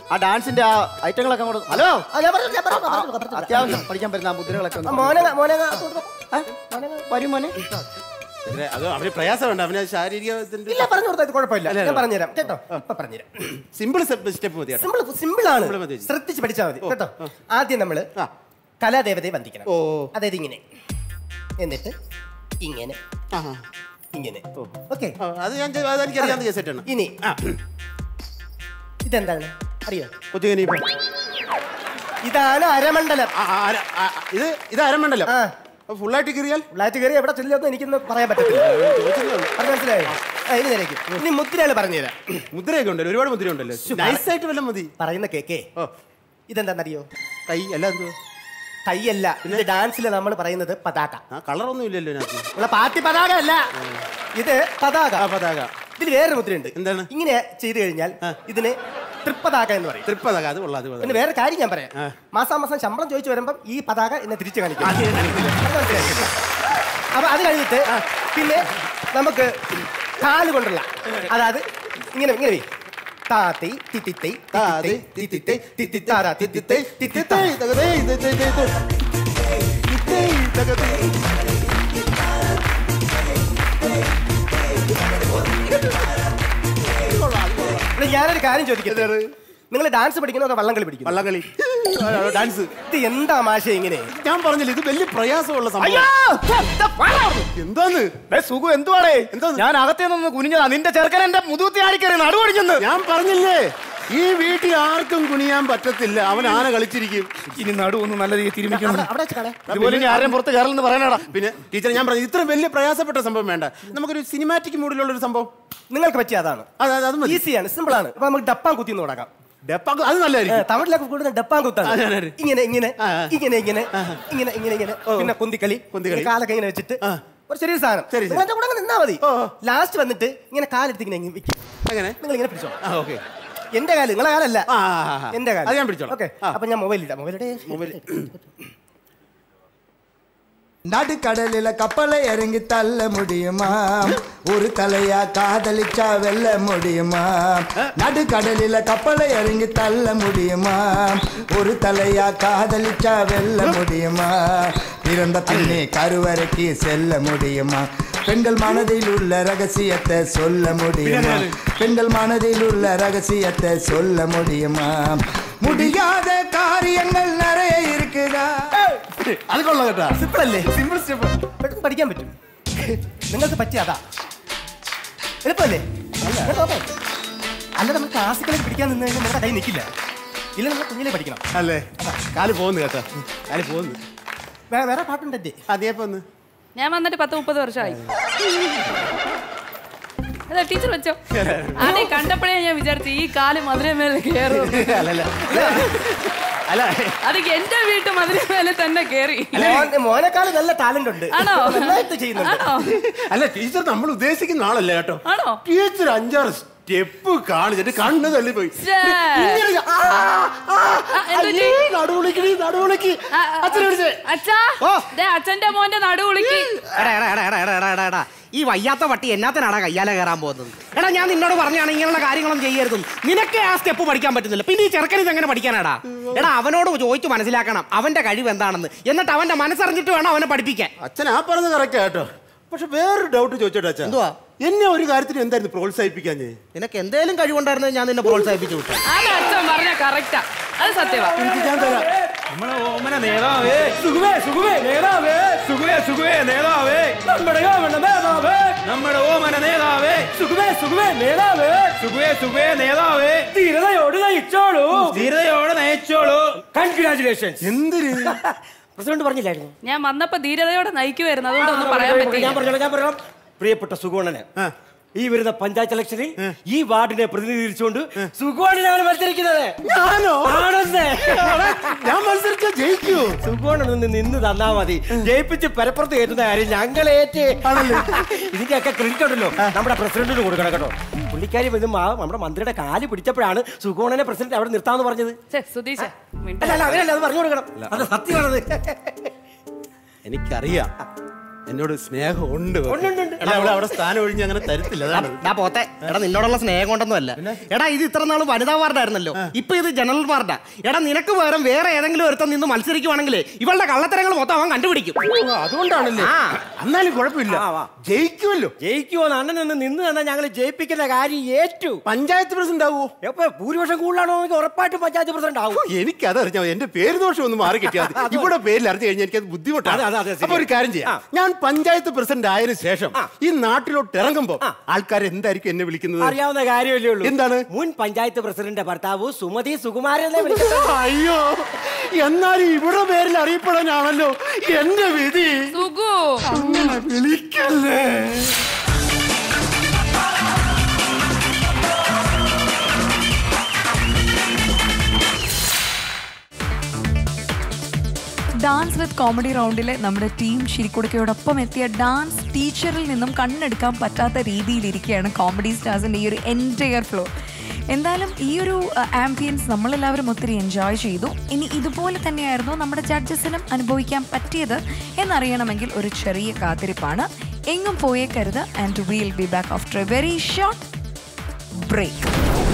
ആ ഡാൻസിന്റെ ആ ഐറ്റങ്ങളൊക്കെ അങ്ങോട്ട് ഹലോ ആ, ഞാൻ പറഞ്ഞു, ഞാൻ പറഞ്ഞു, പറഞ്ഞു, പറഞ്ഞു. അത്യാവശ്യം പഠിക്കാൻ പറ്റുന്ന ആ മുദ്രകളൊക്കെ ഒന്ന് മോനെ മോനെ വരും മോനെ ഇതിന് അത് അവന് പ്രയാസമുണ്ട് അവന് ശാരീരിക ഇതിന്റെ- ഇല്ല പറഞ്ഞു കൊടുത്താൽ കുഴപ്പമില്ല അല്ല, ഞാൻ അല്ല. പറഞ്ഞുതരാം കേട്ടോ ഇപ്പൊ പറഞ്ഞുതരാം സിമ്പിൾ സ്റ്റെപ്പ് മതി കേട്ടോ. സിമ്പിൾ സിമ്പിൾ ആണ് Simple മതി. ശ്രദ്ധിച്ച് പഠിച്ചാൽ മതി കേട്ടോ ആദ്യം നമ്മള് കലാദേവതയെ വന്ദിക്കണം അതായത് ഇങ്ങനെ എന്നിട്ട് ഇങ്ങനെ ഇങ്ങനെ ഓക്കെ അത് ഞാൻ ചെയ്- അത് എനിക്കറിയാവുന്ന കേസായിട്ടാണ് ഇനി ഇതെന്താണ് അറിയോ കൊച്ചുകനിപ്പം ഇതാണ് അരമണ്ഡലം ഇത് ഇത് അരമണ്ഡലം ഫുള്ളായിട്ട് കയറിയാൽ ഫ്ലാറ്റ് കയറി എവിടെ ചെല്ലുമെന്ന് എനിക്കൊന്ന് പറയാൻ പറ്റത്തില്ല അത് മനസ്സിലായോ ആ, ഇനി നിനക്ക് ഇനി മുദ്രകൾ പറഞ്ഞുതരാം മുദ്രയൊക്കെ ഉണ്ടല്ലോ ഒരുപാട് മുദ്ര ഉണ്ടല്ലോ നൈസായിട്ട് വല്ല മതി പറയുന്ന കേക്കേ ഇതെന്താണെന്നറിയോ കൈ അല്ല എന്തോ കൈയല്ല ഇത് ഡാൻസിൽ നമ്മൾ പറയുന്നത് പതാക കളറൊന്നും ഇല്ലല്ലോ ഇതിനകത്ത് നമ്മളെ പാർട്ടി പതാക അല്ല ഇത് പതാക പതാക ഇതിൽ വേറൊരു മുദ്രയുണ്ട് എന്താണ് ഇങ്ങനെ ചെയ്തു കഴിഞ്ഞാൽ ഇതിന് തൃപ്പതാക എന്ന് പറയും തൃപ്പതാക അത് കൊള്ളാം അത് കൊള്ളാം. പിന്നെ വേറെ കാര്യം ഞാൻ പറയാം മാസാമാസം ശമ്പളം ചോദിച്ചു വരുമ്പം ഈ പതാക എന്നെ തിരിച്ചു കാണിക്കും അത് മനസ്സിലായോ? അപ്പൊ അത് കഴിഞ്ഞിട്ട് പിന്നെ നമുക്ക് കാല് കൊണ്ടുള്ള അതായത് ഇങ്ങനെ ഇങ്ങനെ വെയ്. താത്തി തിത്തിത്തൈ താതി തിത്തിത്തൈ തിത്തിത്താരാ തിത്തിത്തൈ തിത്തിത്തായ് തകതേ, ഇത്, ഇത്, ഇത്, ഇത്. ഇതേ, തകതേ. ഇവിടെ ഞാനൊരു കാര്യം ചോദിക്കട്ടെ നിങ്ങൾ ഡാൻസ് പഠിക്കുന്നോ വള്ളംകളി പഠിക്കുന്നു വള്ളംകളി ഡാൻസ് ഇത് എന്താ മാഷ ഇങ്ങനെ ഞാൻ പറഞ്ഞില്ല ഇത് വലിയ പ്രയാസമുള്ള അയ്യോ! സംഭവം എന്താന്ന് സുഖം എന്തുവാടേ ഞാൻ അകത്തേ നിന്ന് കുനിഞ്ഞതാ നിന്റെ ചെറുക്കൻ എന്റെ മുതുകുത്തി ആടിക്കറി നടുവടിഞ്ഞെന്ന് ഞാൻ പറഞ്ഞില്ലേ ഈ വീട്ടിൽ ആർക്കും കുനിയാൻ പറ്റത്തില്ല അവൻ ആന കളിച്ചിരിക്കും ഇനി നടു ഒന്ന് നല്ല രീതിയിൽ തിരുമിക്കണം അവിടെ വെച്ച് കളയാം ഇതുപോലെ ഇനി ആരെയും പുറത്ത് കയറില്ലെന്ന് പറയണടാ പിന്നെ ടീച്ചർ ഞാൻ പറഞ്ഞു ഇത്ര വലിയ പ്രയാസപ്പെട്ട സംഭവം വേണ്ട നമുക്കൊരു സിനിമാറ്റിക് മൂഡിലുള്ള ഒരു സംഭവം നിങ്ങൾക്ക് പറ്റിയ അതാണ് അത് അത് അത് മതി ഈസിയാണ് സിമ്പിൾ ആണ് അപ്പൊ നമുക്ക് ഡപ്പാൻ കുത്തി തുടങ്ങാം ഡപ്പാ അത് നല്ലതായിരിക്കും തമിഴിലൊക്കെ കൂടുതൽ ഡപ്പാൻ കുത്താണ് അതെ, അതെ, അതെ. ഇങ്ങനെ ഇങ്ങനെ ഇങ്ങനെ ഇങ്ങനെ ഇങ്ങനെ ഇങ്ങനെ ഇങ്ങനെ പിന്നെ കുന്തിക്കളി കുന്തിക്കളി. ഇങ്ങനെ കാലൊക്കെ ഇങ്ങനെ വെച്ചിട്ട് ഒരു ചെറിയ സാധനം ശരി, നിങ്ങൾ എന്റെ കൂടെ അങ്ങ് നിന്നാ മതി ലാസ്റ്റ് വന്നിട്ട് ഇങ്ങനെ കാലെടുത്ത് ഇങ്ങനെ ഇങ്ങനെ വെക്കും എങ്ങനെ നിങ്ങൾ ഇങ്ങനെ പിടിച്ചോ ആ ഓക്കെ എന്റെ കാല് നിങ്ങളെ കാലല്ല ആ, ആ, ആ. എന്റെ കാല് അത് ഞാൻ പിടിച്ചോളാം. ഓക്കെ അപ്പൊ ഞാൻ മൊബൈൽ ഇടാം മൊബൈൽ മൊബൈൽ நடுக்கடலில கப்பலை இறங்கி தள்ள முடியுமா ஒரு தலையா காதலிச்சா வெல்ல முடியுமா நடுக்கடலில கப்பலை இறங்கி தள்ள முடியுமா ஒரு தலையா காதலிச்சா வெல்ல முடியுமா பிறந்த பின்னே கருவறைக்கு செல்ல முடியுமா பெண்கள் மனதில் உள்ள ரகசியத்தை சொல்ல முடியுமா பெண்கள் மனதில் உள்ள ரகசியத்தை சொல்ல முடியுமா முடியாத காரியங்கள் நிறைய இருக்குதா അത് കൊള്ളാം കേട്ടാ സിമ്പിൾ അല്ലേ സിമ്പിൾ സ്റ്റെപ്പ് പെട്ടെന്ന് പഠിക്കാൻ പറ്റും നിങ്ങൾക്ക് പറ്റിയ അതാ എളുപ്പമല്ലേ കേട്ടോ, നോക്കാം. അല്ല നമ്മൾ ക്ലാസിക്കലൊക്കെ പിടിക്കാൻ നിന്ന് കഴിഞ്ഞാൽ നമ്മുടെ കൈ നിൽക്കില്ല ഇല്ല നമ്മൾ കുഞ്ഞിലെ പഠിക്കണം അല്ലേ കാല് പോകുന്നു കേട്ടോ കാല് പോകുന്നു വേ- വേറെ പാട്ടുണ്ട് എന്റെ അതേപ്പോ ഒന്ന് ഞാൻ വന്നിട്ട് പത്ത് മുപ്പത് വർഷമായി അതാ ടീച്ചർ വെച്ചോ ആദ്യം കണ്ടപ്പോഴേ ഞാൻ വിചാരിച്ചു ഈ കാല് മധുര മേലെ കയറും അല്ലല്ല അല്ല അത് എന്റെ വീട്ടു മധുര മേലെ തന്നെ കയറി മോനെ- മോനെക്കാളും നല്ല ടാലന്റ് ഉണ്ട് ആണോ? നന്നായിട്ട് ചെയ്യുന്നുണ്ട് ആണോ അല്ല ടീച്ചർ നമ്മൾ ഉദ്ദേശിക്കുന്ന ആളല്ല കേട്ടോ ആണോ ടീച്ചർ അഞ്ചാറ് സ്റ്റെപ്പ് കാണിച്ചിട്ട് കണ്ണ് തള്ളിപ്പോയി ശ്ശേ. ഇങ്ങനെ ആ, ആ, ആ, എന്ത് പറ്റി? അയ്യേ, നടുവിളിക്കടി നടുവിളിക്ക് ആ, ആ, അച്ഛനെ വിളിച്ചേ അച്ഛാ ദേ അച്ഛന്റെ മോന്റെ നടു വിളിക്ക് എടാ എടാ എടാ എടാ എടാ എടാ എടാ ഈ വയ്യാത്ത പട്ടി എന്നാത്തിനാടാ കയ്യാലെ കയറാൻ പോകുന്നത് എടാ ഞാൻ നിന്നോട് പറഞ്ഞാണ് ഇങ്ങനെയുള്ള കാര്യങ്ങളും ചെയ്യരുതും നിനക്ക് ആ സ്റ്റെപ്പ് പഠിക്കാൻ പറ്റുന്നില്ല പിന്നെ ഈ ചെറുക്കൻ ഇത് എങ്ങനെ പഠിക്കാനാടാ എടാ അവനോട് ചോദിച്ചു മനസ്സിലാക്കണം അവന്റെ കഴിവ് എന്താണെന്ന് എന്നിട്ട് അവന്റെ മനസ്സറിഞ്ഞിട്ട് വേണം അവനെ പഠിപ്പിക്കാൻ അച്ഛൻ ആ പറഞ്ഞത് കറക്റ്റ് കേട്ടോ പക്ഷെ വേറൊരു ഡൗട്ട് ചോദിച്ചോട്ടെ അച്ഛൻ എന്തുവാ? എന്നെ ഒരു കാര്യത്തിന് എന്തായിരുന്നു പ്രോത്സാഹിപ്പിക്കാൻ നിനക്ക് എന്തേലും കഴിവുണ്ടായിരുന്നത് ഞാൻ നിന്നെ പ്രോത്സാഹിപ്പിച്ചു വിട്ടു അത് അച്ഛൻ പറഞ്ഞ കറക്റ്റാ അത് സത്യവാ ഞാൻ തരാം നമ്മളെ ഓമന നേതാവേ സുഖമേ സുഖമേ നേതാവേ സുഖമേ സുഖമേ നേതാവേ നമ്മുടെ ഓമന നേതാവേ നമ്മുടെ ഓമന നേതാവേ സുഖമേ സുഖമേ നേതാവേ സുഖമേ സുഖമേ നേതാവേ ധീരതയോട് നയിച്ചോളൂ ധീരതയോട് നയിച്ചോളൂ കൺഗ്രാചുലേഷൻസ് എന്തിന് പ്രസിഡന്റ് പറഞ്ഞില്ലായിരുന്നു ഞാൻ വന്നപ്പോ ധീരതയോടെ നയിക്കുമായിരുന്നു അതുകൊണ്ട് ഒന്നും പറയാൻ ഞാൻ പറ്റില്ല പറഞ്ഞോളാം ഞാൻ പറയാം പ്രിയപ്പെട്ട സുഗുണന് ഈ വരുന്ന പഞ്ചായത്ത് ഇലക്ഷനിൽ ഈ വാർഡിനെ പ്രതിനിധീകരിച്ചുകൊണ്ട് സുഗുണനാണ് മത്സരിക്കുന്നത് ഞാനോ ആണെന്ന് ഞാൻ മത്സരിച്ച ജയിക്കൂ സുഗുണൻ നിന്ന് നിന്ന് തന്നാ മതി ജയിപ്പിച്ച് പരപ്പുറത്ത് കയറ്റുന്ന കാര്യം ഞങ്ങളേറ്റ് ആണല്ലോ ഇതിന്റെയൊക്കെ ക്രെഡിറ്റ് ഉണ്ടല്ലോ നമ്മുടെ പ്രസിഡന്റിന് കൊടുക്കണം കേട്ടോ പുള്ളിക്കാരി ഇത് മാ- നമ്മുടെ മന്ത്രിയുടെ കാല് പിടിച്ചപ്പോഴാണ് സുഗുണനെ പ്രസിഡന്റ് അവിടെ നിർത്താന്ന് പറഞ്ഞത് ഛെ, സുധീഷ അല്ല അല്ല അങ്ങനെയല്ല അത് പറഞ്ഞു കൊടുക്കണം അത് സത്യമാണത് എനിക്കറിയാം എന്നോട് സ്നേഹം ഉണ്ട് ഉണ്ട്, ഉണ്ട്, ഉണ്ട്. അല്ല അവിടെ അവിടെ സ്ഥാനം ഒഴിഞ്ഞ് അങ്ങനെ തരത്തില്ല അതാണ് ഡാ പോത്തെ എടാ നിന്നോടുള്ള സ്നേഹം കൊണ്ടൊന്നും അല്ല എടാ ഇത് ഇത്ര നാൾ വനിതാ വാർഡായിരുന്നല്ലോ ഇപ്പൊ ഇത് ജനറൽ വാർഡാ എടാ നിനക്ക് പകരം വേറെ ഏതെങ്കിലും ഒരുത്തൻ നിന്ന് മത്സരിക്കുവാണെങ്കിൽ ഇവളുടെ കള്ളത്തരങ്ങൾ മൊത്തം അവൻ കണ്ടുപിടിക്കും അതുകൊണ്ടാണല്ലേ ആ എന്നാലും കുഴപ്പമില്ല ജയിക്കുമല്ലോ ജയിക്കുമോ അണ്ണൻ നിന്ന് നിന്ന് തന്നെ ഞങ്ങൾ ജയിപ്പിക്കുന്ന കാര്യം ഏറ്റു പഞ്ചായത്ത് പ്രസിഡന്റ് ആവുമോ എപ്പോ ഭൂരിപക്ഷം കൂടുതലാണോ എനിക്ക് ഉറപ്പായിട്ടും പഞ്ചായത്ത് പ്രസിഡന്റ് ആവും എനിക്കത് അറിഞ്ഞാൽ എന്റെ പേര് ദോഷം ഒന്ന് മാറി കിട്ടിയാൽ മതി. ഇവിടെ പേരിൽ അറിഞ്ഞു കഴിഞ്ഞാൽ എനിക്കത് ബുദ്ധിമുട്ടാണ് അതെ, അതെ, ശരി. അപ്പൊ ഒരു കാര്യം ചെയ്യാം ഞാൻ പഞ്ചായത്ത് പ്രസിഡന്റ് ആയതിനു ശേഷം ഈ നാട്ടിലോട്ട് ഇറങ്ങുമ്പോ ആൾക്കാർ എന്തായിരിക്കും എന്നെ വിളിക്കുന്നത് അറിയാവുന്ന കാര്യമല്ലേ ഉള്ളൂ എന്താണ് മുൻ പഞ്ചായത്ത് പ്രസിഡന്റ് ഭർത്താവ് സുമതി സുകുമാരൻ എന്നേ വിളിക്കുന്നത്. അയ്യോ എന്നാലും ഇവിടെ പേരിൽ അറിയപ്പെടാനാണല്ലോ എന്റെ വിധി സുഖു അങ്ങനെ വിളിക്കല്ലേ ഡാൻസ് വിത്ത് കോമഡി റൗണ്ടിലെ നമ്മുടെ ടീം ശിരിക്കുടുക്കയോടൊപ്പം എത്തിയ ഡാൻസ് ടീച്ചറിൽ നിന്നും കണ്ണെടുക്കാൻ പറ്റാത്ത രീതിയിലിരിക്കുകയാണ് കോമഡി സ്റ്റാർസിൻ്റെ ഈ ഒരു എൻറ്റയർ ഫ്ലോ എന്തായാലും ഈ ഒരു ആംബിയൻസ് നമ്മളെല്ലാവരും ഒത്തിരി എൻജോയ് ചെയ്തു ഇനി ഇതുപോലെ തന്നെയായിരുന്നു നമ്മുടെ ജഡ്ജസിനും അനുഭവിക്കാൻ പറ്റിയത് എന്നറിയണമെങ്കിൽ ഒരു ചെറിയ കാത്തിരിപ്പാണ് എങ്ങും പോയേക്കരുത് and we'll be back after a very short break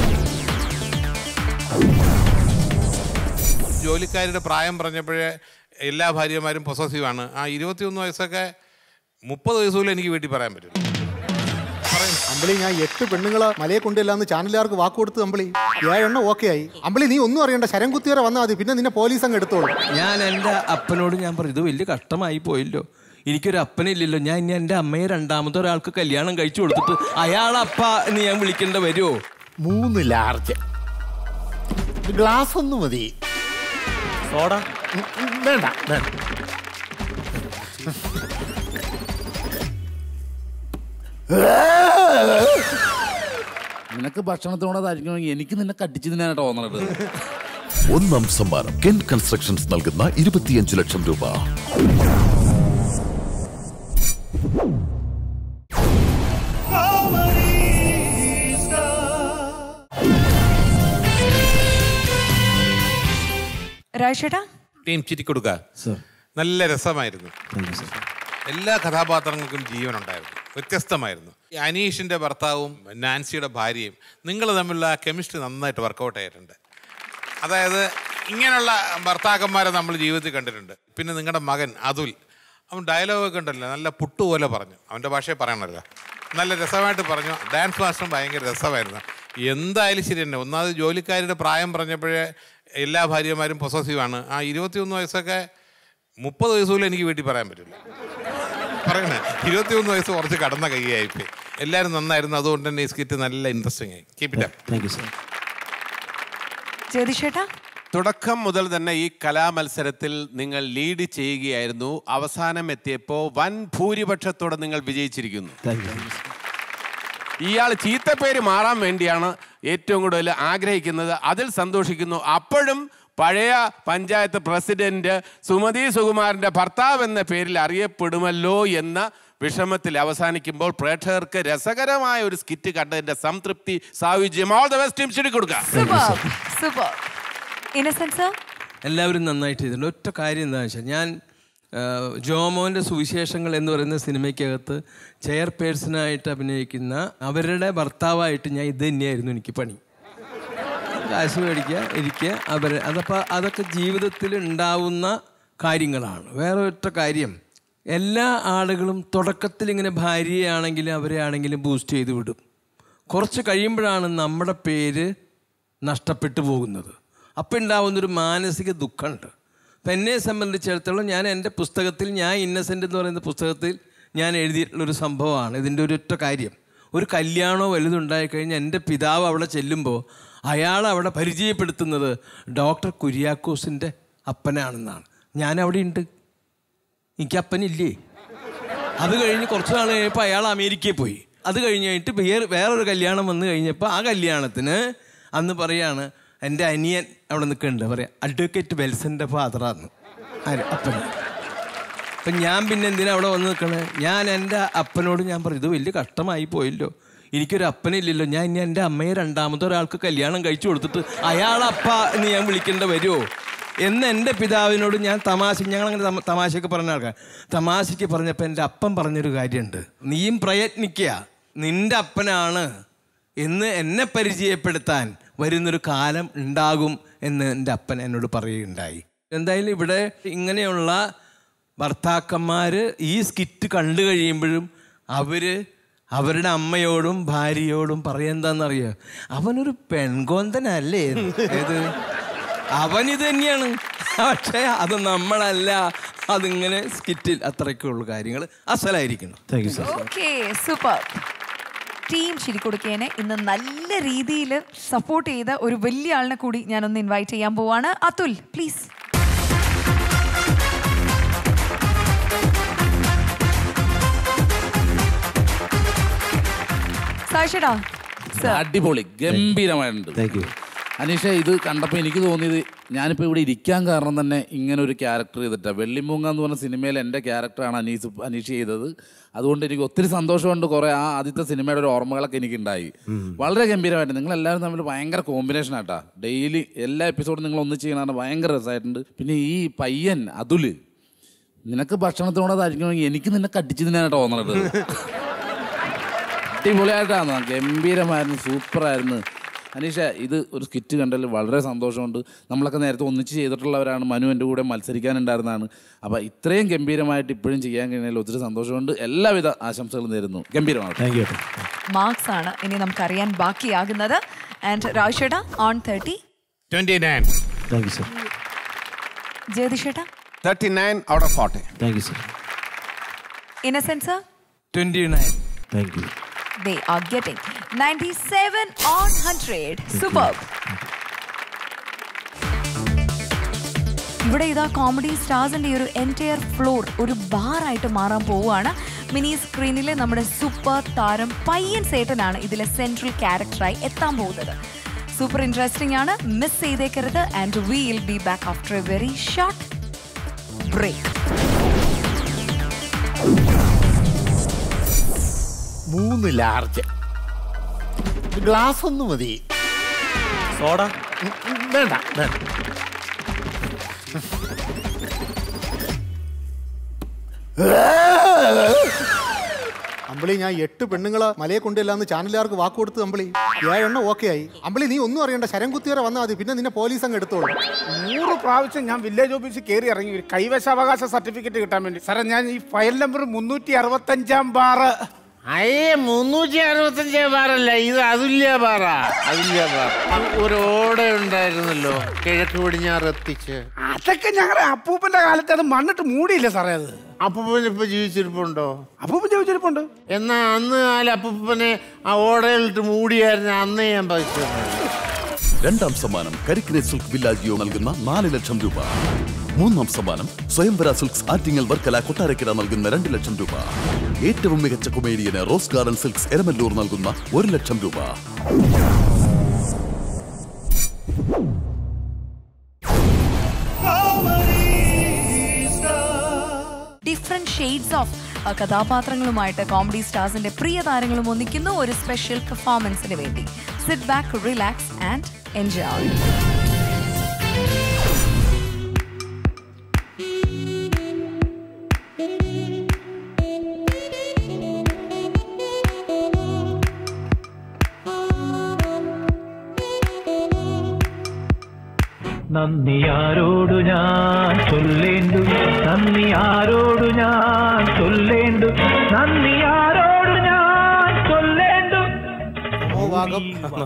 ജോലിക്കാരുടെ പ്രായം പറഞ്ഞപ്പോഴേ എല്ലാ ഭാര്യമാരും പൊസസീവാണ് ആ ഇരുപത്തിയൊന്ന് വയസ്സൊക്കെ മുപ്പത് വയസ്സ് പോലും എനിക്ക് വീട്ടിൽ പറയാൻ പറ്റും അമ്പിളി ഞാൻ എട്ട് പെണ്ണുങ്ങളെ മലയെ കൊണ്ടില്ലാന്ന് ചാനലുകാർക്ക് വാക്ക് കൊടുത്ത് അമ്പിളി ഏഴെണ്ണം ഓക്കെ ആയി അമ്പിളി നീ ഒന്നും അറിയണ്ട ശരം കുത്തിയേറെ വന്നാൽ മതി പിന്നെ നിന്നെ പോലീസ് അങ്ങ് എടുത്തോളൂ ഞാൻ എൻ്റെ അപ്പനോട് ഞാൻ പറഞ്ഞു ഇത് വലിയ കഷ്ടമായി പോയല്ലോ എനിക്കൊരു അപ്പനില്ലല്ലോ ഞാൻ ഇനി എൻ്റെ അമ്മയെ രണ്ടാമത്തെ ഒരാൾക്ക് കല്യാണം കഴിച്ചു കൊടുത്തിട്ട് അയാൾ അപ്പ എന്ന് ഞാൻ വിളിക്കേണ്ട വരുമോ മൂന്ന് ലാർജ് ഗ്ലാസ് ഒന്ന് മതി സോഡ വേണ്ട വേണ്ട നിനക്ക് ഭക്ഷണത്തിനോടായിരിക്കണമെങ്കിൽ എനിക്ക് നിന്നെ കടിച്ചു തിന്നാനാണ് തോന്നണത് ഒന്നാം സമ്മാനം കെൻ കൺസ്ട്രക്ഷൻസ് നൽകുന്ന ഇരുപത്തിയഞ്ച് ലക്ഷം രൂപ രാജേട്ടാ ടീം ചിരിക്കൊടുക്ക നല്ല രസമായിരുന്നു എല്ലാ കഥാപാത്രങ്ങൾക്കും ജീവനുണ്ടായിരുന്നു വ്യത്യസ്തമായിരുന്നു ഈ അനീഷിന്റെ ഭർത്താവും നാൻസിയുടെ ഭാര്യയും നിങ്ങൾ തമ്മിലുള്ള കെമിസ്ട്രി നന്നായിട്ട് വർക്കൗട്ട് ആയിട്ടുണ്ട് അതായത് ഇങ്ങനെയുള്ള ഭർത്താക്കന്മാരെ നമ്മൾ ജീവിതത്തിൽ കണ്ടിട്ടുണ്ട് പിന്നെ നിങ്ങളുടെ മകൻ അതുൽ അവൻ ഡയലോഗൊക്കെ ഉണ്ടല്ലോ നല്ല പുട്ടുപോലെ പറഞ്ഞു അവൻ്റെ ഭാഷയെ പറയണല്ലോ നല്ല രസമായിട്ട് പറഞ്ഞു ഡാൻസ് മാസ്റ്ററും ഭയങ്കര രസമായിരുന്നു എന്തായാലും ശരി തന്നെ ഒന്നാമത് ജോലിക്കാരുടെ പ്രായം പറഞ്ഞപ്പോഴേ എല്ലാ ഭാര്യമാരും പൊസസീവാണ് ആ ഇരുപത്തിയൊന്ന് വയസ്സൊക്കെ മുപ്പത് വയസ്സ് പോലും എനിക്ക് വീട്ടിൽ പറയാൻ പറ്റില്ല പറയണേ ഇരുപത്തിയൊന്ന് വയസ്സ് കുറച്ച് കടന്ന കൈയായിപ്പോയി എല്ലാവരും നന്നായിരുന്നു അതുകൊണ്ട് തന്നെ ഈ സ്കിറ്റ് നല്ല ഇൻട്രസ്റ്റിംഗ് ആയി keep it thank you sir ജ്യോതിഷേട്ടാ തുടക്കം മുതൽ തന്നെ ഈ കലാമത്സരത്തിൽ നിങ്ങൾ ലീഡ് ചെയ്യുകയായിരുന്നു അവസാനം എത്തിയപ്പോൾ വൻ ഭൂരിപക്ഷത്തോടെ നിങ്ങൾ വിജയിച്ചിരിക്കുന്നു ഇയാൾ ചീത്തപ്പേര് മാറാൻ വേണ്ടിയാണ് ഏറ്റവും കൂടുതൽ ആഗ്രഹിക്കുന്നത് അതിൽ സന്തോഷിക്കുന്നു അപ്പോഴും പഴയ പഞ്ചായത്ത് പ്രസിഡന്റ് സുമതി സുകുമാരന്റെ ഭർത്താവ് എന്ന പേരിൽ അറിയപ്പെടുമല്ലോ എന്ന വിഷമത്തിൽ അവസാനിക്കുമ്പോൾ പ്രേക്ഷകർക്ക് രസകരമായ ഒരു സ്കിറ്റ് കണ്ടതിന്റെ സംതൃപ്തി സായുജ്യം ഓൾ ദ ബെസ്റ്റ് ടീം ശരി കൊടുക്കുക സൂപ്പർ സൂപ്പർ ഇന്നസെൻസ് എല്ലാവരും നന്നായിട്ട് ചെയ്തിട്ടുണ്ട് ഒറ്റ കാര്യം എന്താണെന്ന് വെച്ചാൽ ഞാൻ ആ, ജോമോൻ്റെ സുവിശേഷങ്ങൾ എന്ന് പറയുന്ന സിനിമയ്ക്കകത്ത് ചെയർപേഴ്സണായിട്ട് അഭിനയിക്കുന്ന അവരുടെ ഭർത്താവായിട്ട് ഞാൻ ഇത് തന്നെയായിരുന്നു എനിക്ക് പണി കാശ് മേടിക്കുക ഇരിക്കുക അവർ അതപ്പോൾ അതൊക്കെ ജീവിതത്തിൽ ഉണ്ടാവുന്ന കാര്യങ്ങളാണ് വേറെ ഒറ്റ കാര്യം എല്ലാ ആളുകളും തുടക്കത്തിൽ ഇങ്ങനെ ഭാര്യയാണെങ്കിലും അവരെ ആണെങ്കിലും ബൂസ്റ്റ് ചെയ്ത് വിടും കുറച്ച് കഴിയുമ്പോഴാണ് നമ്മുടെ പേര് നഷ്ടപ്പെട്ടു പോകുന്നത് അപ്പം ഉണ്ടാവുന്നൊരു മാനസിക ദുഃഖമുണ്ട് അപ്പം എന്നെ സംബന്ധിച്ചിടത്തോളം ഞാൻ എൻ്റെ പുസ്തകത്തിൽ ഞാൻ ഇന്നസെൻ്റ് എന്ന് പറയുന്ന പുസ്തകത്തിൽ ഞാൻ എഴുതിയിട്ടുള്ളൊരു സംഭവമാണ് ഇതിൻ്റെ ഒരൊറ്റ കാര്യം ഒരു കല്യാണമോ വലുതുണ്ടായി കഴിഞ്ഞാൽ എൻ്റെ പിതാവ് അവിടെ ചെല്ലുമ്പോൾ അയാൾ അവിടെ പരിചയപ്പെടുത്തുന്നത് ഡോക്ടർ കുര്യാക്കോസിൻ്റെ അപ്പനാണെന്നാണ് ഞാൻ അവിടെ ഉണ്ട് എനിക്ക് അപ്പനില്ലേ അത് കഴിഞ്ഞ് കുറച്ച് നാൾ കഴിഞ്ഞപ്പോൾ അയാൾ അമേരിക്കയിൽ പോയി അത് കഴിഞ്ഞിട്ട് വേറെ വേറൊരു കല്യാണം വന്നു കഴിഞ്ഞപ്പോൾ ആ കല്യാണത്തിന് അന്ന് പറയാണ് എൻ്റെ അനിയൻ അവിടെ നിൽക്കുന്നുണ്ട് പറയാം അഡ്വക്കേറ്റ് ബെൽസൻ്റെ ഫാദറാന്ന് ആര് അപ്പൻ അപ്പം ഞാൻ പിന്നെ എന്തിനാ അവിടെ വന്ന് നിൽക്കണേ ഞാൻ എൻ്റെ അപ്പനോട് ഞാൻ പറഞ്ഞു ഇത് വലിയ കഷ്ടമായി പോയല്ലോ എനിക്കൊരു അപ്പനില്ലല്ലോ ഞാൻ ഇനി എൻ്റെ അമ്മയെ രണ്ടാമത്തെ ഒരാൾക്ക് കല്യാണം കഴിച്ചു കൊടുത്തിട്ട് അയാൾ അപ്പ എന്ന് ഞാൻ വിളിക്കേണ്ട വരുമോ എന്ന് എൻ്റെ പിതാവിനോട് ഞാൻ തമാശ ഞങ്ങളങ്ങനെ തമ- തമാശയൊക്കെ പറഞ്ഞ ആൾക്കാർ തമാശയ്ക്ക് പറഞ്ഞപ്പോൾ എൻ്റെ അപ്പൻ പറഞ്ഞൊരു കാര്യമുണ്ട് നീയും പ്രയത്നിക്കുക നിൻ്റെ അപ്പനാണ് എന്ന് എന്നെ പരിചയപ്പെടുത്താൻ വരുന്നൊരു കാലം ഉണ്ടാകും എന്ന് എൻ്റെ അപ്പൻ എന്നോട് പറയുകയുണ്ടായി എന്തായാലും ഇവിടെ ഇങ്ങനെയുള്ള ഭർത്താക്കന്മാർ ഈ സ്കിറ്റ് കണ്ടു കഴിയുമ്പോഴും അവർ അവരുടെ അമ്മയോടും ഭാര്യയോടും പറയുന്നതെന്നറിയോ അവനൊരു പെൺകോന്തനല്ലേ ഏത് അവനിത് തന്നെയാണ് പക്ഷേ അത് നമ്മളല്ല അതിങ്ങനെ സ്കിറ്റിൽ അത്രയ്ക്കുള്ള കാര്യങ്ങൾ അസലായിരിക്കണം thank you okay super team ശരിക്കൊടുക്കേനെ ഇന്ന് നല്ല രീതിയിൽ സപ്പോർട്ട് ചെയ്ത ഒരു വലിയ ആളിനെ കൂടി ഞാനൊന്ന് ഇൻവൈറ്റ് ചെയ്യാൻ പോവാണ് അതുൽ പ്ലീസ് സാക്ഷിടാ അടിപൊളി ഗംഭീരമായിട്ടുണ്ട് താങ്ക് യു അനീഷ ഇത് കണ്ടപ്പോൾ എനിക്ക് തോന്നിയത് ഞാനിപ്പോൾ ഇവിടെ ഇരിക്കാൻ കാരണം തന്നെ ഇങ്ങനെ ഒരു ക്യാരക്ടർ ചെയ്തിട്ടാണ് വെള്ളിമൂങ്ങ എന്ന് പറഞ്ഞ സിനിമയിൽ എൻ്റെ ക്യാരക്ടറാണ് അനീസ് അനീഷ് ചെയ്തത് അതുകൊണ്ട് എനിക്ക് ഒത്തിരി സന്തോഷമുണ്ട് കുറേ ആ ആദ്യത്തെ സിനിമയുടെ ഒരു ഓർമ്മകളൊക്കെ എനിക്കുണ്ടായി വളരെ ഗംഭീരമായിട്ട് നിങ്ങൾ എല്ലാവരും തമ്മിൽ ഭയങ്കര കോമ്പിനേഷൻ ആട്ടാ ഡെയിലി എല്ലാ എപ്പിസോഡും നിങ്ങൾ ഒന്നിച്ച് ചെയ്യണതാണ് ഭയങ്കര രസമായിട്ടുണ്ട് പിന്നെ ഈ പയ്യൻ അതുല് നിനക്ക് ഭക്ഷണത്തിനോടതായിരിക്കണമെങ്കിൽ എനിക്ക് നിന്നെ കടിച്ചു തിന്നാനായിട്ട് തോന്നണത് അടിപൊളിയായിട്ടാണ് ഗംഭീരമായിരുന്നു സൂപ്പറായിരുന്നു അനീഷ ഇത് ഒരു സ്കിറ്റ് കണ്ടതിൽ വളരെ സന്തോഷമുണ്ട് നമ്മളൊക്കെ നേരത്തെ ഒന്നിച്ച് ചെയ്തിട്ടുള്ളവരാണ് മനു എൻ്റെ കൂടെ മത്സരിക്കാനുണ്ടായിരുന്നതാണ് അപ്പോൾ ഇത്രയും ഗംഭീരമായിട്ട് ഇപ്പോഴും ചെയ്യാൻ കഴിഞ്ഞാൽ ഒത്തിരി സന്തോഷമുണ്ട് എല്ലാവിധ ആശംസകളും നേരുന്നു ഗംഭീരമാണ് താങ്ക് യു മാർക്സ് ആണ് ഇനി നമുക്കറിയാൻ ബാക്കിയാകുന്നത് ആൻഡ് രാജേട്ട on thirty twenty nine thank you sir ജ്യോതിഷേട്ട thirty nine out of forty thank you sir innocence twenty nine thank you they are getting 97 on 100 superb ഇവിടെ ഇതാ കോമഡി സ്റ്റാർസിന്റെ ഈ ഒരു എൻറ്റയർ ഫ്ലോർ ഒരു ബാറായിട്ട് മാറാൻ പോവുകയാണ് മിനി സ്ക്രീനിലെ നമ്മുടെ സൂപ്പർ താരം പയ്യൻ സേട്ടനാണ് ഇതിലെ സെൻട്രൽ ക്യാരക്ടറായി എത്താൻ പോകുന്നത് സൂപ്പർ ഇൻട്രസ്റ്റിംഗ് ആണ് മിസ് ചെയ്തേക്കരുത് and will be back after a very short break മൂന്ന് ലാർജ് ഗ്ലാസ് ഒന്ന് മതി സോഡ വേണ്ട വേണ്ട അമ്പിളി ഞാൻ എട്ട് പെണ്ണുങ്ങളെ മലയെ കൊണ്ടില്ലാന്ന് ചാനലുകാർക്ക് വാക്ക് കൊടുത്ത് അമ്പിളി ഏഴെണ്ണം ഓക്കെ ആയി അമ്പിളി നീ ഒന്നും അറിയണ്ട ശരം കുത്തിയറെ വന്നാൽ മതി പിന്നെ നിന്നെ പോലീസ് അങ്ങ് എടുത്തോളൂ നൂറ് പ്രാവശ്യം ഞാൻ വില്ലേജ് ഓഫീസിൽ കയറി ഇറങ്ങി ഒരു കൈവശാവകാശ സർട്ടിഫിക്കറ്റ് കിട്ടാൻ വേണ്ടി സാറേ ഞാൻ ഈ ഫയൽ നമ്പർ മുന്നൂറ്റി അറുപത്തഞ്ചാം ബാറ് അയ്യേ മുന്നൂറ്റി അറുപത്തഞ്ച് ബാറല്ല ഇത് അതുല്യ ബാറ അതുല്യ ബാർ ഒരു ഓട ഉണ്ടായിരുന്നല്ലോ കിഴക്ക് പടിഞ്ഞാറ് എത്തിച്ച് അതൊക്കെ ഞങ്ങളുടെ അപ്പൂപ്പന്റെ കാലത്ത് അത് മണ്ണിട്ട് മൂടിയില്ല സാറേ അത് അപ്പൂപ്പൻ ഇപ്പൊ ജീവിച്ചിരിപ്പുണ്ടോ അപ്പൂപ്പൻ ജീവിച്ചിരിപ്പുണ്ട് എന്നാ അന്ന് കാല അപ്പൂപ്പനെ ആ ഓടയിലിട്ട് മൂടിയായിരുന്നു അന്നേ ഞാൻ പൈസ രണ്ടാം സമ്മാനം കരിക്കിനെ സിൽക്ക് വില്ലാജിയോ നൽകുന്ന നാല് ലക്ഷം രൂപ മൂന്നാം സമ്മാനം സ്വയംവര സിൽക്സ് ആറ്റിങ്ങൽ വർക്കല കൊട്ടാരക്കര നൽകുന്ന രണ്ട് ലക്ഷം രൂപ ഏറ്റവും മികച്ച കൊമേഡിയന് റോസ് ഗാർഡൻ സിൽക്സ് എരമല്ലൂർ നൽകുന്ന ഒരു ലക്ഷം രൂപ ഡിഫറെന്റ് ഷെയ്ഡ്സ് ഓഫ് കഥാപാത്രങ്ങളുമായിട്ട് കോമഡി സ്റ്റാർസിന്റെ പ്രിയ താരങ്ങളും ഒന്നിക്കുന്നു ഒരു സ്പെഷ്യൽ പെർഫോമൻസിന് വേണ്ടി sit back relax and enjoy നന്ദി ആരോടു ഞാൻ ചൊല്ലേണ്ടു നന്ദി ആരോടു ഞാൻ ചൊല്ലേണ്ടു നന്ദി ആരോടു ഞാൻ ചൊല്ലേണ്ടു നമോഭാഗം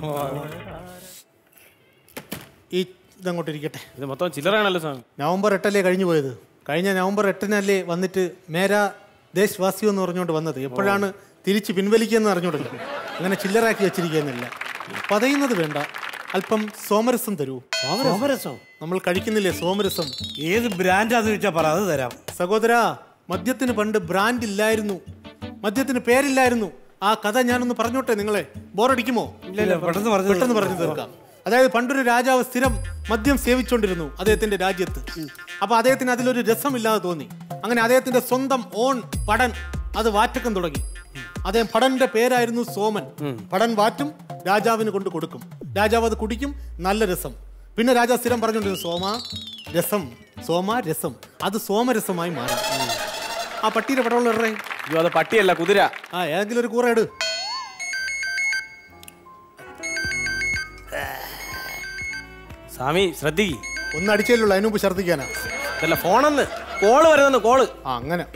ഈ ഇതങ്ങോട്ട് ഇരിക്കട്ടെ ഇത് മൊത്തം ചില്ലറയാണല്ലോ സാർ നവംബർ എട്ടല്ലേ കഴിഞ്ഞു പോയത് കഴിഞ്ഞ നവംബർ എട്ടിനല്ലേ വന്നിട്ട് മേരാ ദേശവാസിയോ എന്ന് പറഞ്ഞുകൊണ്ട് വന്നത് എപ്പോഴാണ് തിരിച്ച് പിൻവലിക്കുകയെന്ന് അറിഞ്ഞൂടല്ലോ അങ്ങനെ ചില്ലറാക്കി വെച്ചിരിക്കുന്നില്ല പതയുന്നത് വേണ്ട അല്പം സോമരസം തരൂ സോമരസം നമ്മൾ കഴിക്കുന്നില്ലേ സോമരസം ഏത് ബ്രാൻഡാന്ന് ചോദിച്ചാൽ പറ അത് തരാം സഹോദര മദ്യത്തിന് പണ്ട് ബ്രാൻഡ് ഇല്ലായിരുന്നു മദ്യത്തിന് പേരില്ലായിരുന്നു ആ കഥ ഞാനൊന്ന് പറഞ്ഞോട്ടെ നിങ്ങളെ ബോറടിക്കുമോ ഇല്ല, ഇല്ല, പെട്ടെന്ന് പറഞ്ഞു പെട്ടെന്ന് പറഞ്ഞു തീർക്കാം അതായത് പണ്ടൊരു രാജാവ് സ്ഥിരം മദ്യം സേവിച്ചുകൊണ്ടിരുന്നു അദ്ദേഹത്തിന്റെ രാജ്യത്ത് അപ്പൊ അദ്ദേഹത്തിന് അതിലൊരു രസമില്ലാതെ തോന്നി അങ്ങനെ അദ്ദേഹത്തിന്റെ സ്വന്തം ഓൺ പടൻ അത് വാറ്റക്കം തുടങ്ങി അദ്ദേഹം പടന്റെ പേരായിരുന്നു സോമൻ പടൻ വാറ്റും രാജാവിന് കൊണ്ട് കൊടുക്കും രാജാവ് അത് കുടിക്കും നല്ല രസം പിന്നെ രാജാവ് സ്ഥിരം പറഞ്ഞുകൊണ്ടിരുന്നു സോമ രസം സോമ രസം അത് സോമരസമായി മാറും ആ പട്ടിയുടെ പടമുള്ള ഇടറേ അയ്യോ അത് പട്ടിയല്ല കുതിര ആ ഏതെങ്കിലും ഒരു കൂറ ഇട് സ്വാമി ശ്രദ്ധിക്ക് ഒന്ന് അടിച്ചേലുള്ളൂ അതിന് മുമ്പ് ഛർദ്ദിക്കാനാ അല്ല ഫോണെന്ന് കോള് വരുന്നെന്ന് കോള് ആ അങ്ങനെ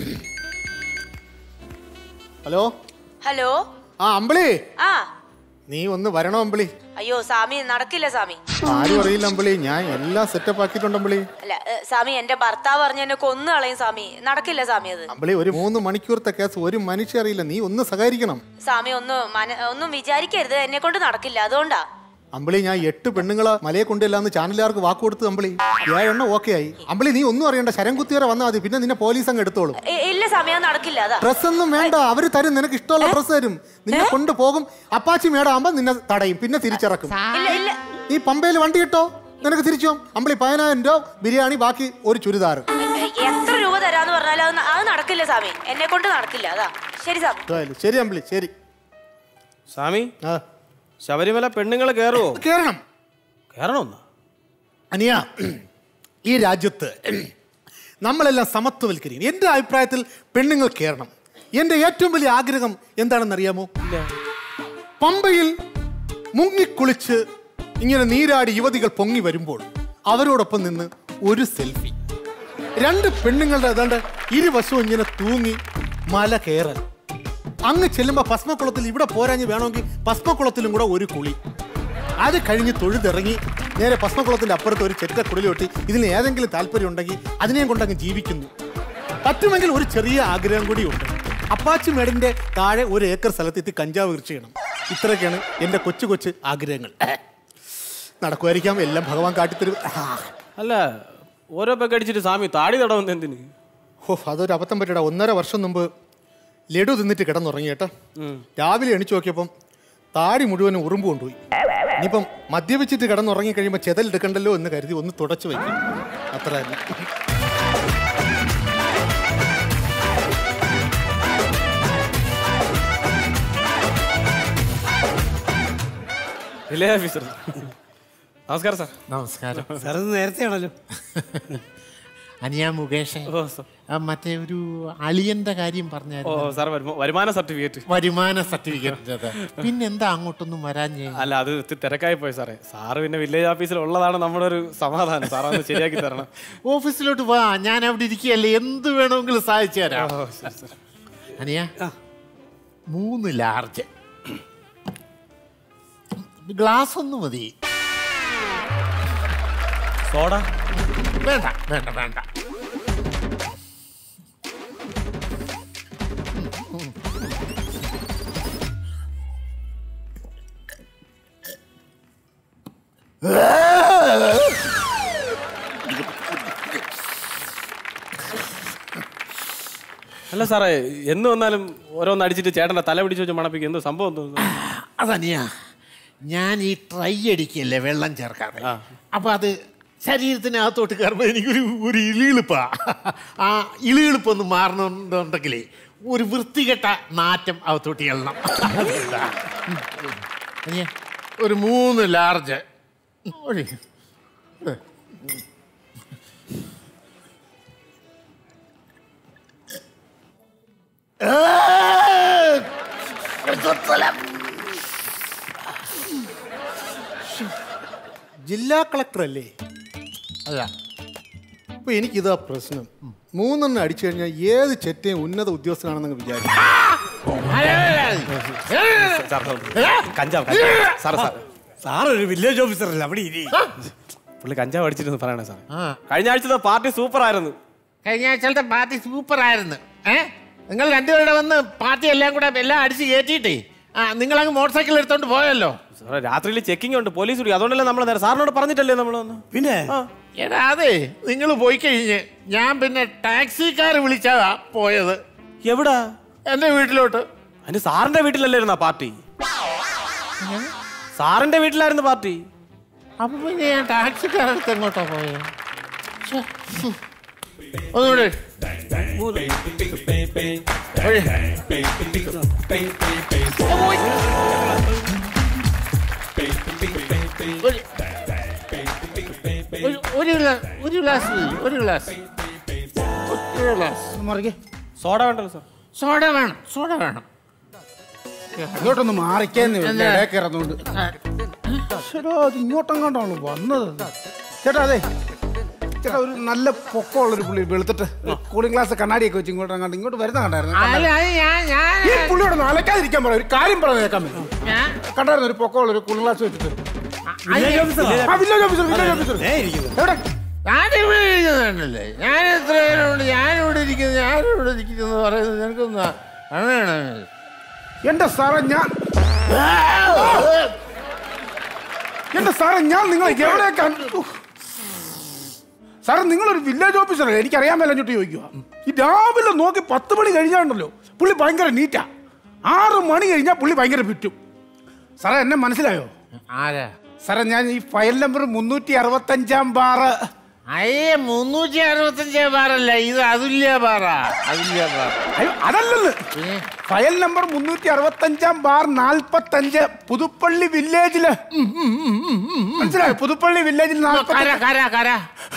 ഹലോ ഹലോ ആ അമ്പിളി ആ നീ ഒന്ന് വരണോ അമ്പിളി അയ്യോ സ്വാമി നടക്കില്ല സ്വാമി ആരും അറിയില്ല അമ്പിളി ഞാൻ എല്ലാം സെറ്റപ്പ് ആക്കിയിട്ടുണ്ട് അമ്പിളി അല്ല ഏ, സ്വാമി എന്റെ ഭർത്താവ് പറഞ്ഞ എന്നെ കൊന്നു കളയും സ്വാമി നടക്കില്ല സ്വാമി അത് അമ്പിളി ഒരു മൂന്ന് മണിക്കൂറത്തെ കേസ് ഒരു മനുഷ്യ അറിയില്ല നീ ഒന്ന് സഹകരിക്കണം സ്വാമി ഒന്ന് മന ഒന്നും വിചാരിക്കരുത് എന്നെ കൊണ്ട് നടക്കില്ല അതുകൊണ്ടാ അമ്പിളി ഞാൻ എട്ട് പെണ്ണുങ്ങളെ മലയെ കൊണ്ടില്ലാന്ന് ചാനലുകാർക്ക് വാക്ക് കൊടുത്ത് അമ്പിളി ഏഴെണ്ണം ഓക്കെ ആയി അമ്പിളി നീ ഒന്നും അറിയണ്ട ശരം കുത്തിയറ വന്നാൽ മതി പിന്നെ നിന്നെ പോലീസ് അങ്ങ് എടുത്തോളും ഇ- ഇല്ല സ്വാമി അത് നടക്കില്ല അതാ ഡ്രസ് ഒന്നും വേണ്ട അവര് തരും നിനക്ക് ഇഷ്ടമുള്ള ഡ്രസ് തരും നിന്നെ കൊണ്ടുപോകും അപ്പാച്ചി മേടാകുമ്പോ നിന്നെ തടയും പിന്നെ തിരിച്ചിറക്കും ഇല്ല ഇല്ല നീ പമ്പയിൽ വണ്ടി കിട്ടോ നിനക്ക് തിരിച്ചു പോകും അമ്പിളി പതിനായിരം രൂപ ബിരിയാണി ബാക്കി ഒരു ചുരിദാർ എത്ര രൂപ തരാന്ന് പറഞ്ഞാലും അത് ന- അത് നടക്കില്ല സ്വാമി എന്നെ കൊണ്ട് നടക്കില്ല അതാ ശരി സ്വാമി എന്തായാലും ശരി അമ്പിളി ശരി സ്വാമി ശബരിമല പെണ്ണുങ്ങൾ കയറുവോ കേറണം കയറണമെന്ന് അനിയ ഈ രാജ്യത്ത് നമ്മളെല്ലാം സമത്വവൽക്കരിക്കും എൻ്റെ അഭിപ്രായത്തിൽ പെണ്ണുങ്ങൾ കയറണം എൻ്റെ ഏറ്റവും വലിയ ആഗ്രഹം എന്താണെന്ന് അറിയാമോ പമ്പയിൽ മുങ്ങിക്കുളിച്ച് ഇങ്ങനെ നീരാടി യുവതികൾ പൊങ്ങി വരുമ്പോൾ അവരോടൊപ്പം നിന്ന് ഒരു സെൽഫി രണ്ട് പെണ്ണുങ്ങളുടെ ഏതാണ്ട് ഇരുവശവും ഇങ്ങനെ തൂങ്ങി മല കയറൽ അങ്ങ് ചെല്ലുമ്പോൾ ഭസ്മക്കുളത്തിൽ ഇവിടെ പോരാഞ്ഞ് വേണമെങ്കിൽ ഭസ്മക്കുളത്തിലും കൂടെ ഒരു കുളി അത് കഴിഞ്ഞ് തൊഴുതിറങ്ങി നേരെ ഭസ്മക്കുളത്തിന്റെ അപ്പുറത്ത് ഒരു ചെറ്റ കുടലൊട്ടി ഇതിന് ഏതെങ്കിലും താല്പര്യം ഉണ്ടെങ്കിൽ അതിനെയും കൊണ്ടങ്ങ് ജീവിക്കുന്നു പറ്റുമെങ്കിൽ ഒരു ചെറിയ ആഗ്രഹം കൂടിയുണ്ട് അപ്പാച്ചി മേടിന്റെ താഴെ ഒരു ഏക്കർ സ്ഥലത്തെത്തി കഞ്ചാവ് കൃഷി ചെയ്യണം ഇത്രയൊക്കെയാണ് എൻ്റെ കൊച്ചു കൊച്ചു ആഗ്രഹങ്ങൾ നടക്കുമായിരിക്കാം എല്ലാം ഭഗവാൻ കാട്ടിത്തരും അല്ല ഓരോ പെഗ് അടിച്ചിട്ട് സ്വാമി താടി തടവുന്ന എന്തിന് ഓ അതൊരു അബദ്ധം പറ്റിയടാ ഒന്നര വർഷം മുമ്പ് ലഡു തിന്നിട്ട് കിടന്നുറങ്ങി കേട്ടോ രാവിലെ എണിച്ചു നോക്കിയപ്പം താടി മുഴുവനും ഉറുമ്പ് കൊണ്ടുപോയി ഇനിയിപ്പം മദ്യപിച്ചിട്ട് കിടന്നുറങ്ങി കഴിയുമ്പോൾ ചെതലെടുക്കണ്ടല്ലോ എന്ന് കരുതി ഒന്ന് തുടച്ചു വയ്ക്കും അത്ര തന്നെ വില്ലേജ് ഓഫീസർ നമസ്കാരം സാർ നമസ്കാരം സാർ ഇത് നേരത്തെ ആണല്ലോ അനിയ മുകേഷ് ആ, മറ്റേ ഒരു അളിയന്റെ കാര്യം ഓ പറഞ്ഞായിരുന്നു സാർ വരുമാന സർട്ടിഫിക്കറ്റ് വരുമാന സർട്ടിഫിക്കറ്റ് പിന്നെന്താ അങ്ങോട്ടൊന്നും വരാഞ്ഞേ അല്ല അത് ഇത്തിരി തിരക്കായി പോയി സാറേ സാറ് പിന്നെ വില്ലേജ് ഓഫീസിൽ ഉള്ളതാണ് നമ്മുടെ ഒരു സമാധാനം സാർ ഒന്ന് ശരിയാക്കി തരണം ഓഫീസിലോട്ട് വാ ഞാൻ അവിടെ ഇരിക്കുകയല്ലേ എന്ത് വേണമെങ്കിലും സാധിച്ചു തരാം ഓ, ശരി, ശരി. അനിയ മൂന്ന് ലാർജ് ഗ്ലാസ് ഒന്ന് മതി സോഡ വേണ്ട വേണ്ട വേണ്ട അല്ല സാറേ എന്ന് വന്നാലും ഓരോന്ന് അടിച്ചിട്ട് ചേട്ടന്റെ തല പിടിച്ച് വെച്ച് മണപ്പിക്കും എന്തോ സംഭവം എന്തോ അതനിയ ഞാൻ ഈ ട്രൈ അടിക്കല്ലേ വെള്ളം ചേർക്കാതെ അപ്പൊ അത് ശരീരത്തിനകത്തോട്ട് കയറുമ്പോൾ എനിക്കൊരു ഒരു ഇളിയിളിപ്പാ ആ ഇളിയിളിപ്പൊന്ന് മാറണമെന്നുണ്ടെങ്കിലേ ഒരു വൃത്തികെട്ട നാറ്റം അകത്തോട്ട് ചെല്ലണം അതുകൊണ്ടാ. അനിയ, ഒരു മൂന്ന് ലാർജ് ഒഴി. ജില്ലാ കളക്ടർ അല്ലേ അല്ല അപ്പൊ എനിക്കിതാ പ്രശ്നം മൂന്നെണ്ണം അടിച്ചു കഴിഞ്ഞാൽ ഏത് ചെറ്റയും ഉന്നത ഉദ്യോഗസ്ഥനാണെന്ന് വിചാരിക്കും കഞ്ചാവ് കഞ്ചാവ്. സാറ് സാർ സാർ ഒരു വില്ലേജ് ഓഫീസർ അല്ല അവിടെ ഇരി പുള്ളി കഞ്ചാവ് അടിച്ചിരുന്നു പറയണേ സാർ കഴിഞ്ഞ ആഴ്ചത്തെ പാർട്ടി സൂപ്പർ ആയിരുന്നു കഴിഞ്ഞ ആഴ്ചത്തെ പാർട്ടി സൂപ്പർ ആയിരുന്നു ഏ നിങ്ങൾ രണ്ടുപേരുടെ വന്ന് പാർട്ടി എല്ലാം കൂടെ എല്ലാം അടിച്ച് കയറ്റിയിട്ടേ ആ നിങ്ങൾ അങ്ങ് മോട്ടോർ സൈക്കിൾ എടുത്തോണ്ട് പോയല്ലോ സാറേ രാത്രിയിൽ ചെക്കിംഗ് ഉണ്ട് പോലീസ് പിടിക്കും അതുകൊണ്ടല്ലേ നമ്മൾ നേരെ സാറിനോട് പറഞ്ഞിട്ടല്ലേ നമ്മൾ വന്ന് പിന്നെ എടാ അതെ നിങ്ങൾ പോയി കഴിഞ്ഞ് ഞാൻ പിന്നെ ടാക്സിക്കാർ വിളിച്ചാ പോയത് എവിടാ എന്റെ വീട്ടിലോട്ട് അതിന് സാറിന്റെ വീട്ടിലല്ലായിരുന്ന പാർട്ടി സാറിന്റെ വീട്ടിലായിരുന്നു പാർട്ടി അപ്പൊ പിന്നെ ഞാൻ ടാക്സിക്കാരടുത്ത് എങ്ങോട്ടാ പോയത് ശ്ശെ. ഹും. ഒന്നുകൂടെ ഒഴി. ഒഴി. ഒരു ഗ്ലാസ് ഒരു ഗ്ലാസ് മതി, ഒരു ഗ്ലാസ് ഒരു ഗ്ലാസ് മറികെ സോഡ വേണ്ടല്ലോ സാർ സോഡ വേണം സോഡ വേണം അങ്ങോട്ടൊന്ന് മാറിക്കേന്ന് എന്താ? ഇടയിൽ കിടന്നുകൊണ്ട് ചേട്ടാ അത് ഇങ്ങോട്ടും കണ്ടാണ് വന്നത് ചേട്ടാ അതെ ചേട്ടാ ഒരു നല്ല പൊക്കമുള്ളൊരു പുള്ളി വെളുത്തിട്ട് കൂളിംഗ് ഗ്ലാസ് കണ്ണാടിയൊക്കെ വെച്ച് ഇങ്ങോട്ട് അങ്ങോട്ട് ഇങ്ങോട്ട് വരുന്ന കണ്ടായിരുന്നു അല്ല അത് ഞാൻ ഞാൻ ഈ പുള്ളിയോട് ഒന്ന് അലക്കാതിരിക്കാൻ പറയാം ഒരു കാര്യം പറഞ്ഞു കേൾക്കാൻ പറ്റും കണ്ടായിരുന്നു ഒരു പൊക്കമുള്ള ഒരു കൂളിംഗ് ഗ്ലാസ് വെച്ചിട്ട് വില്ലേജ് ഓഫീസറാ? ആ, വില്ലേജ് ഓഫീസർ വില്ലേജ് ഓഫീസർ എവിടെ ഞാനിവിടെ ഇരിക്കുന്നുണ്ടല്ലേ ഞാൻ എത്ര നേരമുണ്ട് ഞാനിവിടെ ഇരിക്കുന്നു ഞാനിവിടെ ഇരിക്കുന്നു എന്ന് പറയുന്നത് നിനക്കൊന്ന് അങ്ങനെയാണ് എന്റെ സാറേ ഞാൻ എന്റെ സാറേ ഞാൻ നിങ്ങൾ എവിടെ കണ്ടു സാറേ നിങ്ങളൊരു വില്ലേജ് ഓഫീസറല്ലേ എനിക്കറിയാൻ മേലഞ്ഞിട്ട് ചോദിക്കുക ഈ രാവിലെ നോക്കി പത്ത് മണി കഴിഞ്ഞാണ്ടല്ലോ പുള്ളി ഭയങ്കര നീറ്റാ ആറ് മണി കഴിഞ്ഞാൽ പുള്ളി ഭയങ്കര പിറ്റും സാറേ എന്നെ മനസ്സിലായോ ആരാ സാറേ ഞാൻ ഈ ഫയൽ നമ്പർ മുന്നൂറ്റി അറുപത്തഞ്ചാം ബാറ് അയ്യേ മുന്നൂറ്റി അറുപത്തഞ്ച് ബാറല്ല ഇത് അതുല്യ ബാറ അതുല്യ ബാർ അയ്യോ അതല്ലെന്ന് ഫയൽ നമ്പർ മുന്നൂറ്റി അറുപത്തഞ്ചാം ബാർ നാൽപ്പത്തഞ്ച് പുതുപ്പള്ളി വില്ലേജില് മനസ്സിലായോ പുതുപ്പള്ളി വില്ലേജിൽ കര കര കര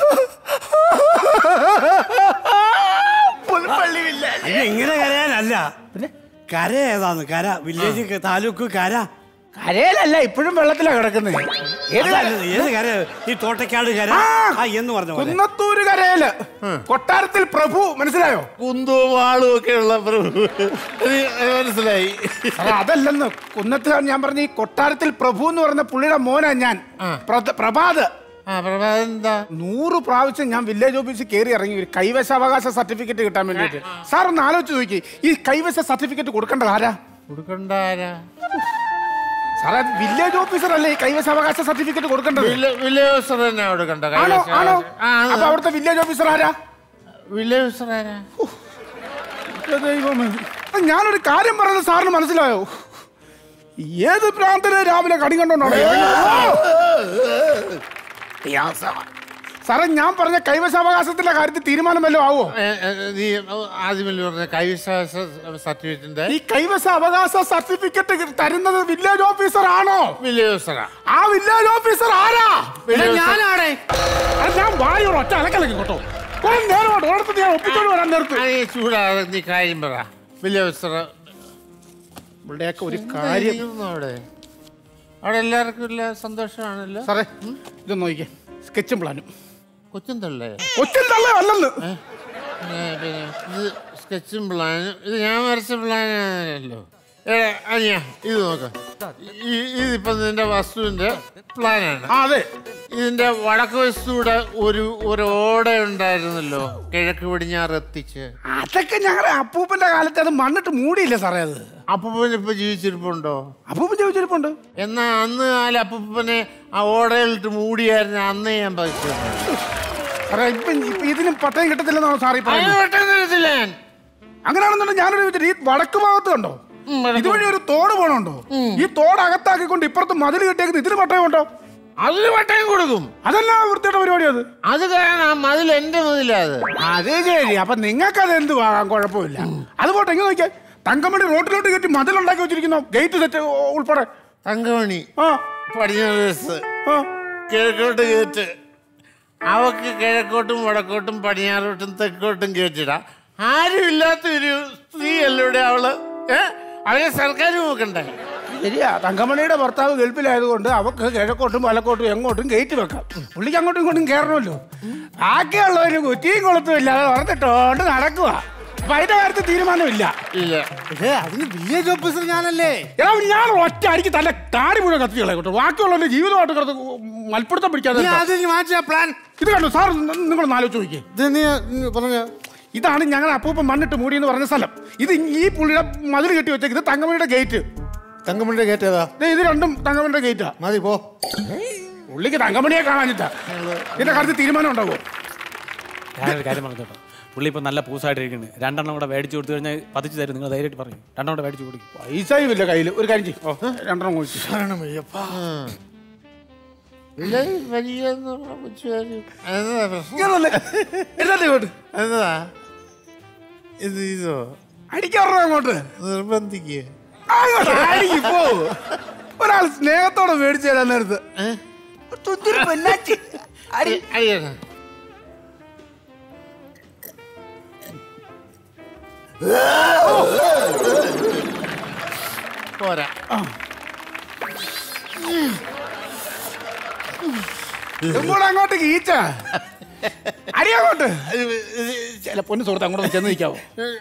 പുതുപ്പള്ളി വില്ലേജ് അയ്യോ ഇങ്ങനെ കരയാനല്ല കര ഏതാന്ന് കര വില്ലേജ് താലൂക്ക് കര കരയിലല്ല ഇപ്പോഴും വെള്ളത്തിലാ കിടക്കുന്നത് ഏത് കര? അതല്ല, ഏത് കര ഈ തോട്ടക്കാട് കര ആ എന്ന് പറഞ്ഞ പോലെ കുന്നത്തൂര് കരയില് കൊട്ടാരത്തിൽ പ്രഭു മനസ്സിലായോ കുന്തവും വാളും ഒക്കെ ഉള്ള പ്രഭു ഇത് മനസ്സിലായി സാറേ, അതല്ലെന്ന് കുന്നത്ത് ഞാൻ പറഞ്ഞ ഈ കൊട്ടാരത്തിൽ പ്രഭു എന്ന് പറയുന്ന പുള്ളിയുടെ മോനാ ഞാൻ പ്രത- പ്രഭാത് എന്താ നൂറ് പ്രാവശ്യം ഞാൻ വില്ലേജ് ഓഫീസിൽ കയറി ഇറങ്ങി ഒരു കൈവശാവകാശ സർട്ടിഫിക്കറ്റ് കിട്ടാൻ വേണ്ടിയിട്ട് സാർ ഒന്ന് ആലോചിച്ച് നോക്കി ഈ കൈവശ സർട്ടിഫിക്കറ്റ് കൊടുക്കേണ്ടത് ആരാ കൊടുക്കണ്ട ആരാ സാറേ വില്ലേജ് ഓഫീസർ അല്ലേ ഈ കൈവശാവകാശ സർട്ടിഫിക്കറ്റ് കൊടുക്കേണ്ടത് വില്ല- വില്ലേജ് ഓഫീസർ തന്നെ കൊടുക്കണ്ട ആണോ കൈവശ- ആണോ ആ, അത് അപ്പൊ അവിടുത്തെ വില്ലേജ് ഓഫീസർ ആരാ വില്ലേജ് ഓഫീസർ ആരാ എന്റെ ദൈവമേ. അപ്പൊ ഞാനൊരു കാര്യം പറയുന്നത് സാറിന് മനസ്സിലായോ ഏത് പ്രാന്തന് രാവിലെ കടി കണ്ടോണ്ടാണ് സാറേ ഞാൻ പറഞ്ഞ കൈവശാവകാശത്തിന്റെ കാര്യത്തിൽ തീരുമാനം വല്ലതും ആവോ ഏ, ഏ, നീ ആദ്യമല്ലേ പറഞ്ഞ കൈവിശ്വാസ സർട്ടിഫിക്കറ്റിന്റെ ഈ കൈവശ അവകാശ സർട്ടിഫിക്കറ്റ് തരുന്നത് വില്ലേജ് ഓഫീസർ ആണോ വില്ലേജ് ഓഫീസറാ ആ വില്ലേജ് ഓഫീസർ ആരാ വില്ലേജ് ഓഫീസർ. ഞാനാണേ അത് ഞാൻ വായോട് ഒറ്റ അലക്കലക്ക് കേട്ടോ കുറെ നേരമായിട്ട് ഓടത്ത് ഞാൻ ഒപ്പിച്ചോണ്ട് വരാൻ നേരത്ത് ആ, നീ ചൂടാതെ നീ കാര്യം പറ വില്ലേജ് ഓഫീസർ ഇവിടെയൊക്കെ ഒരു കാര്യം ഇരിക്കുന്നു അവിടെ അവിടെ എല്ലാവർക്കും ഇല്ല സന്തോഷമാണല്ലോ സാറേ ഇത് നോക്കിക്കേ സ്കെച്ചും പ്ലാനും കൊച്ചും തള്ളേ കൊച്ചും തള്ളേ അല്ലെന്ന് ഏ, പിന്നെ ഇത് സ്കെച്ചും പ്ലാനും ഇത് ഞാൻ വരച്ച പ്ലാനല്ലോ ഏ അനിയ ഇത് നോക്ക ഈ- ഇതിപ്പോ നിന്റെ വസ്തുവിന്റെ പ്ലാനാണ് അതെ ഇതിന്റെ വടക്ക് വശത്തൂടെ ഒരു ഒരു ഓട ഉണ്ടായിരുന്നല്ലോ കിഴക്ക് പടിഞ്ഞാറ് എത്തിച്ച് അതൊക്കെ ഞങ്ങളുടെ അപ്പൂപ്പന്റെ കാലത്ത് അത് മണ്ണിട്ട് മൂടിയില്ല സാറേ അത് അപ്പൂപ്പൻ ഇപ്പൊ ജീവിച്ചിരിപ്പുണ്ടോ അപ്പൂപ്പൻ ജീവിച്ചിരിപ്പുണ്ട് എന്നാ അന്ന് കാലം അപ്പൂപ്പനെ ആ ഓടയിലിട്ട് മൂടിയായിരുന്നു അന്ന് ഞാൻ പതിച്ചു സാറേ ഇപ്പൊ ഇപ്പൊ ഇതിനും പട്ടയം കിട്ടത്തില്ലെന്നാണോ സാറി പറയുന്നത് അങ്ങനെയാണെന്നുണ്ടെങ്കിൽ ഞാനൊരു ചോദിച്ചത് ഈ വടക്ക് ഭാഗത്ത് കണ്ടോ ഇതുവഴി ഒരു തോട് പോണുണ്ടോ ഈ തോട് അകത്താക്കിക്കൊണ്ട് ഇപ്പുറത്ത് മതിൽ കെട്ടിയേക്കുന്നത് ഇതിന് പട്ടയം ഉണ്ടോ അതിന് പട്ടയം കൊടുക്കും അതല്ല വൃത്തിയുടെ പരിപാടി അത് അത് കാരണം ആ മതിൽ എന്റെ മതിലാ അത് അതേ ശരി അപ്പൊ നിങ്ങൾക്ക് അത് എന്ത് ആകാൻ കുഴപ്പമില്ല അത് പോട്ടെ എങ്ങനെ നോക്കിയാ തങ്കമണി റോട്ടിലോട്ട് കെട്ടി മതിലുണ്ടാക്കി വെച്ചിരിക്കുന്നു ഗേറ്റ് സെറ്റ് ഉൾപ്പെടെ തങ്കമണി ആ പടിഞ്ഞാറ് ദിവസ് കിഴക്കോട്ട് കയറ്റ് അവക്ക് കിഴക്കോട്ടും വടക്കോട്ടും പടിഞ്ഞാറോട്ടും തെക്കോട്ടും കയറ്റിടാം ആരും ഇല്ലാത്ത ഒരു സ്ത്രീ അല്ലൂടെ അവള് ഏ അവരെ സർക്കാർ നോക്കണ്ടേ ശരിയാ തങ്കമണിയുടെ ഭർത്താവ് ഗൾഫിലായതുകൊണ്ട് അവക്ക് കിഴക്കോട്ടും വലക്കോട്ടും എങ്ങോട്ടും ഗേറ്റ് വെക്കാം പുള്ളിക്ക് അങ്ങോട്ടും ഇങ്ങോട്ടും കയറണമല്ലോ ബാക്കിയുള്ളവര് കുറ്റിയും കൊളുത്തും ഇല്ലാതെ പറഞ്ഞിട്ടോണ്ട് നടക്കുക അപ്പൊ അതിന്റെ കാര്യത്തിൽ തീരുമാനമില്ല ഇല്ല അതിന് വില്ലേജ് ഓഫീസർ ഞാനല്ലേ എടാ ഞാൻ ഒറ്റ അടിക്ക് തന്റെ താടി മുഴുവൻ കത്തികളെ കേട്ടോ ബാക്കിയുള്ളവന്റെ ജീവിതമായിട്ട് കിടന്ന് മൽപ്പിടുത്തം പിടിക്കാതെ പ്ലാൻ ഇത് കണ്ടോ സാർ നിങ്ങൾ ആലോചിച്ച് നോക്കിയേ ഇത് നീ പറഞ്ഞ ഇതാണ് ഞങ്ങൾ അപ്പൂപ്പൻ മണ്ണിട്ട് മൂടി എന്ന് പറഞ്ഞ സ്ഥലം ഇത് ഈ പുള്ളിയുടെ മതിൽ കെട്ടി വെച്ചേക്ക് ഇത് തങ്കമണിയുടെ ഗേറ്റ് തങ്കമണിയുടെ ഗേറ്റ് ഏതാ ഇത് രണ്ടും തങ്കമണിയുടെ ഗേറ്റാ മതി പോ പുള്ളിക്ക് തങ്കമണിയെ കാണാനിട്ടാ ഇതിന്റെ കാര്യത്തിൽ തീരുമാനം ഉണ്ടാവോ ഞാനൊരു കാര്യം പറഞ്ഞു കേട്ടോ പുള്ളി ഇപ്പൊ നല്ല പൂസായിട്ടിരിക്കുന്നത് രണ്ടെണ്ണം കൂടെ മേടിച്ചു കൊടുത്തു കഴിഞ്ഞാൽ പതിച്ചു തരും നിങ്ങൾ ധൈര്യമായിട്ട് പറയും രണ്ടെണ്ണം കൂടെ മേടിച്ചു കൊടുക്കും പൈസയും ഇല്ല കയ്യിൽ ഒരു കാര്യം ചെയ്യും രണ്ടെണ്ണം കുഴിച്ചു വലിയ കൊച്ചുകാരി എന്നതാ ഇത് ഇതോ അടിക്കാറോ അങ്ങോട്ട് നിർബന്ധിക്കുക അങ്ങോട്ട് അടിക്ക്, പോ. ഒരാൾ സ്നേഹത്തോടെ മേടിച്ചു തരാൻ നേരത്ത് തുന്തിരി പെണ്ണാച്ചി അടി അടിയാണ് പോരാ ഇങ്ങോട്ട് അങ്ങോട്ട് ഈച്ച അടി അങ്ങോട്ട് ചില പൊന്നു സുഹൃത്ത് അങ്ങോട്ട് ചെന്ന് നിൽക്കാവോ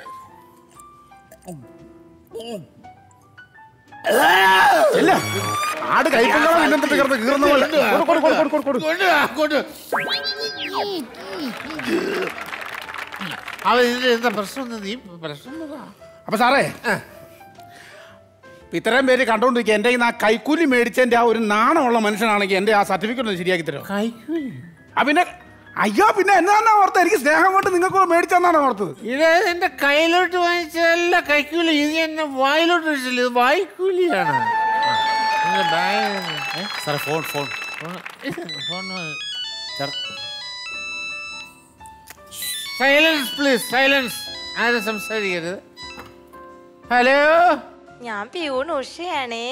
ഇല്ല ആട് കഴിക്കുന്നോ നിന്നെന്തിട്ട് കിടന്ന് കീറുന്ന പോലെ കൊടു, കൊടു, കൊടു, കൊടു, കൊടു, കൊടു. അവൻ ഇതിൽ എന്താ പ്രശ്നം എന്ന് നീ പ്രശ്നം പറ. അപ്പൊ സാറേ ഇപ്പൊ ഇത്രയും പേര് കണ്ടോണ്ടിരിക്കുക എന്റെ കയ്യിൽ നിന്ന് ആ കൈക്കൂലി മേടിച്ചതിന്റെ ആ ഒരു നാണമുള്ള മനുഷ്യനാണെങ്കിൽ എന്റെ ആ സർട്ടിഫിക്കറ്റ് ഒന്ന് ശരിയാക്കി തരുമോ കൈക്കൂലി ആ പിന്നെ അയ്യോ പിന്നെ എന്നാണ് ഓർത്തത് എനിക്ക് സ്നേഹം കൊണ്ട് നിങ്ങൾക്ക് മേടിച്ചെന്നാണ് ഓർത്തത് ഇത് എന്റെ കയ്യിലോട്ട് വാങ്ങിച്ചതല്ല കൈക്കൂലി ഇത് എന്നെ വായിലോട്ട് വെച്ചില്ല ഇത് വായിക്കൂലിയാണ് നിന്റെ ബാഗ് ഏ? സാറേ phone phone phone silence please silence ആരും സംസാരിക്കരുത് ഹലോ ഞാൻ പ്യൂൺ ഉഷയാണേ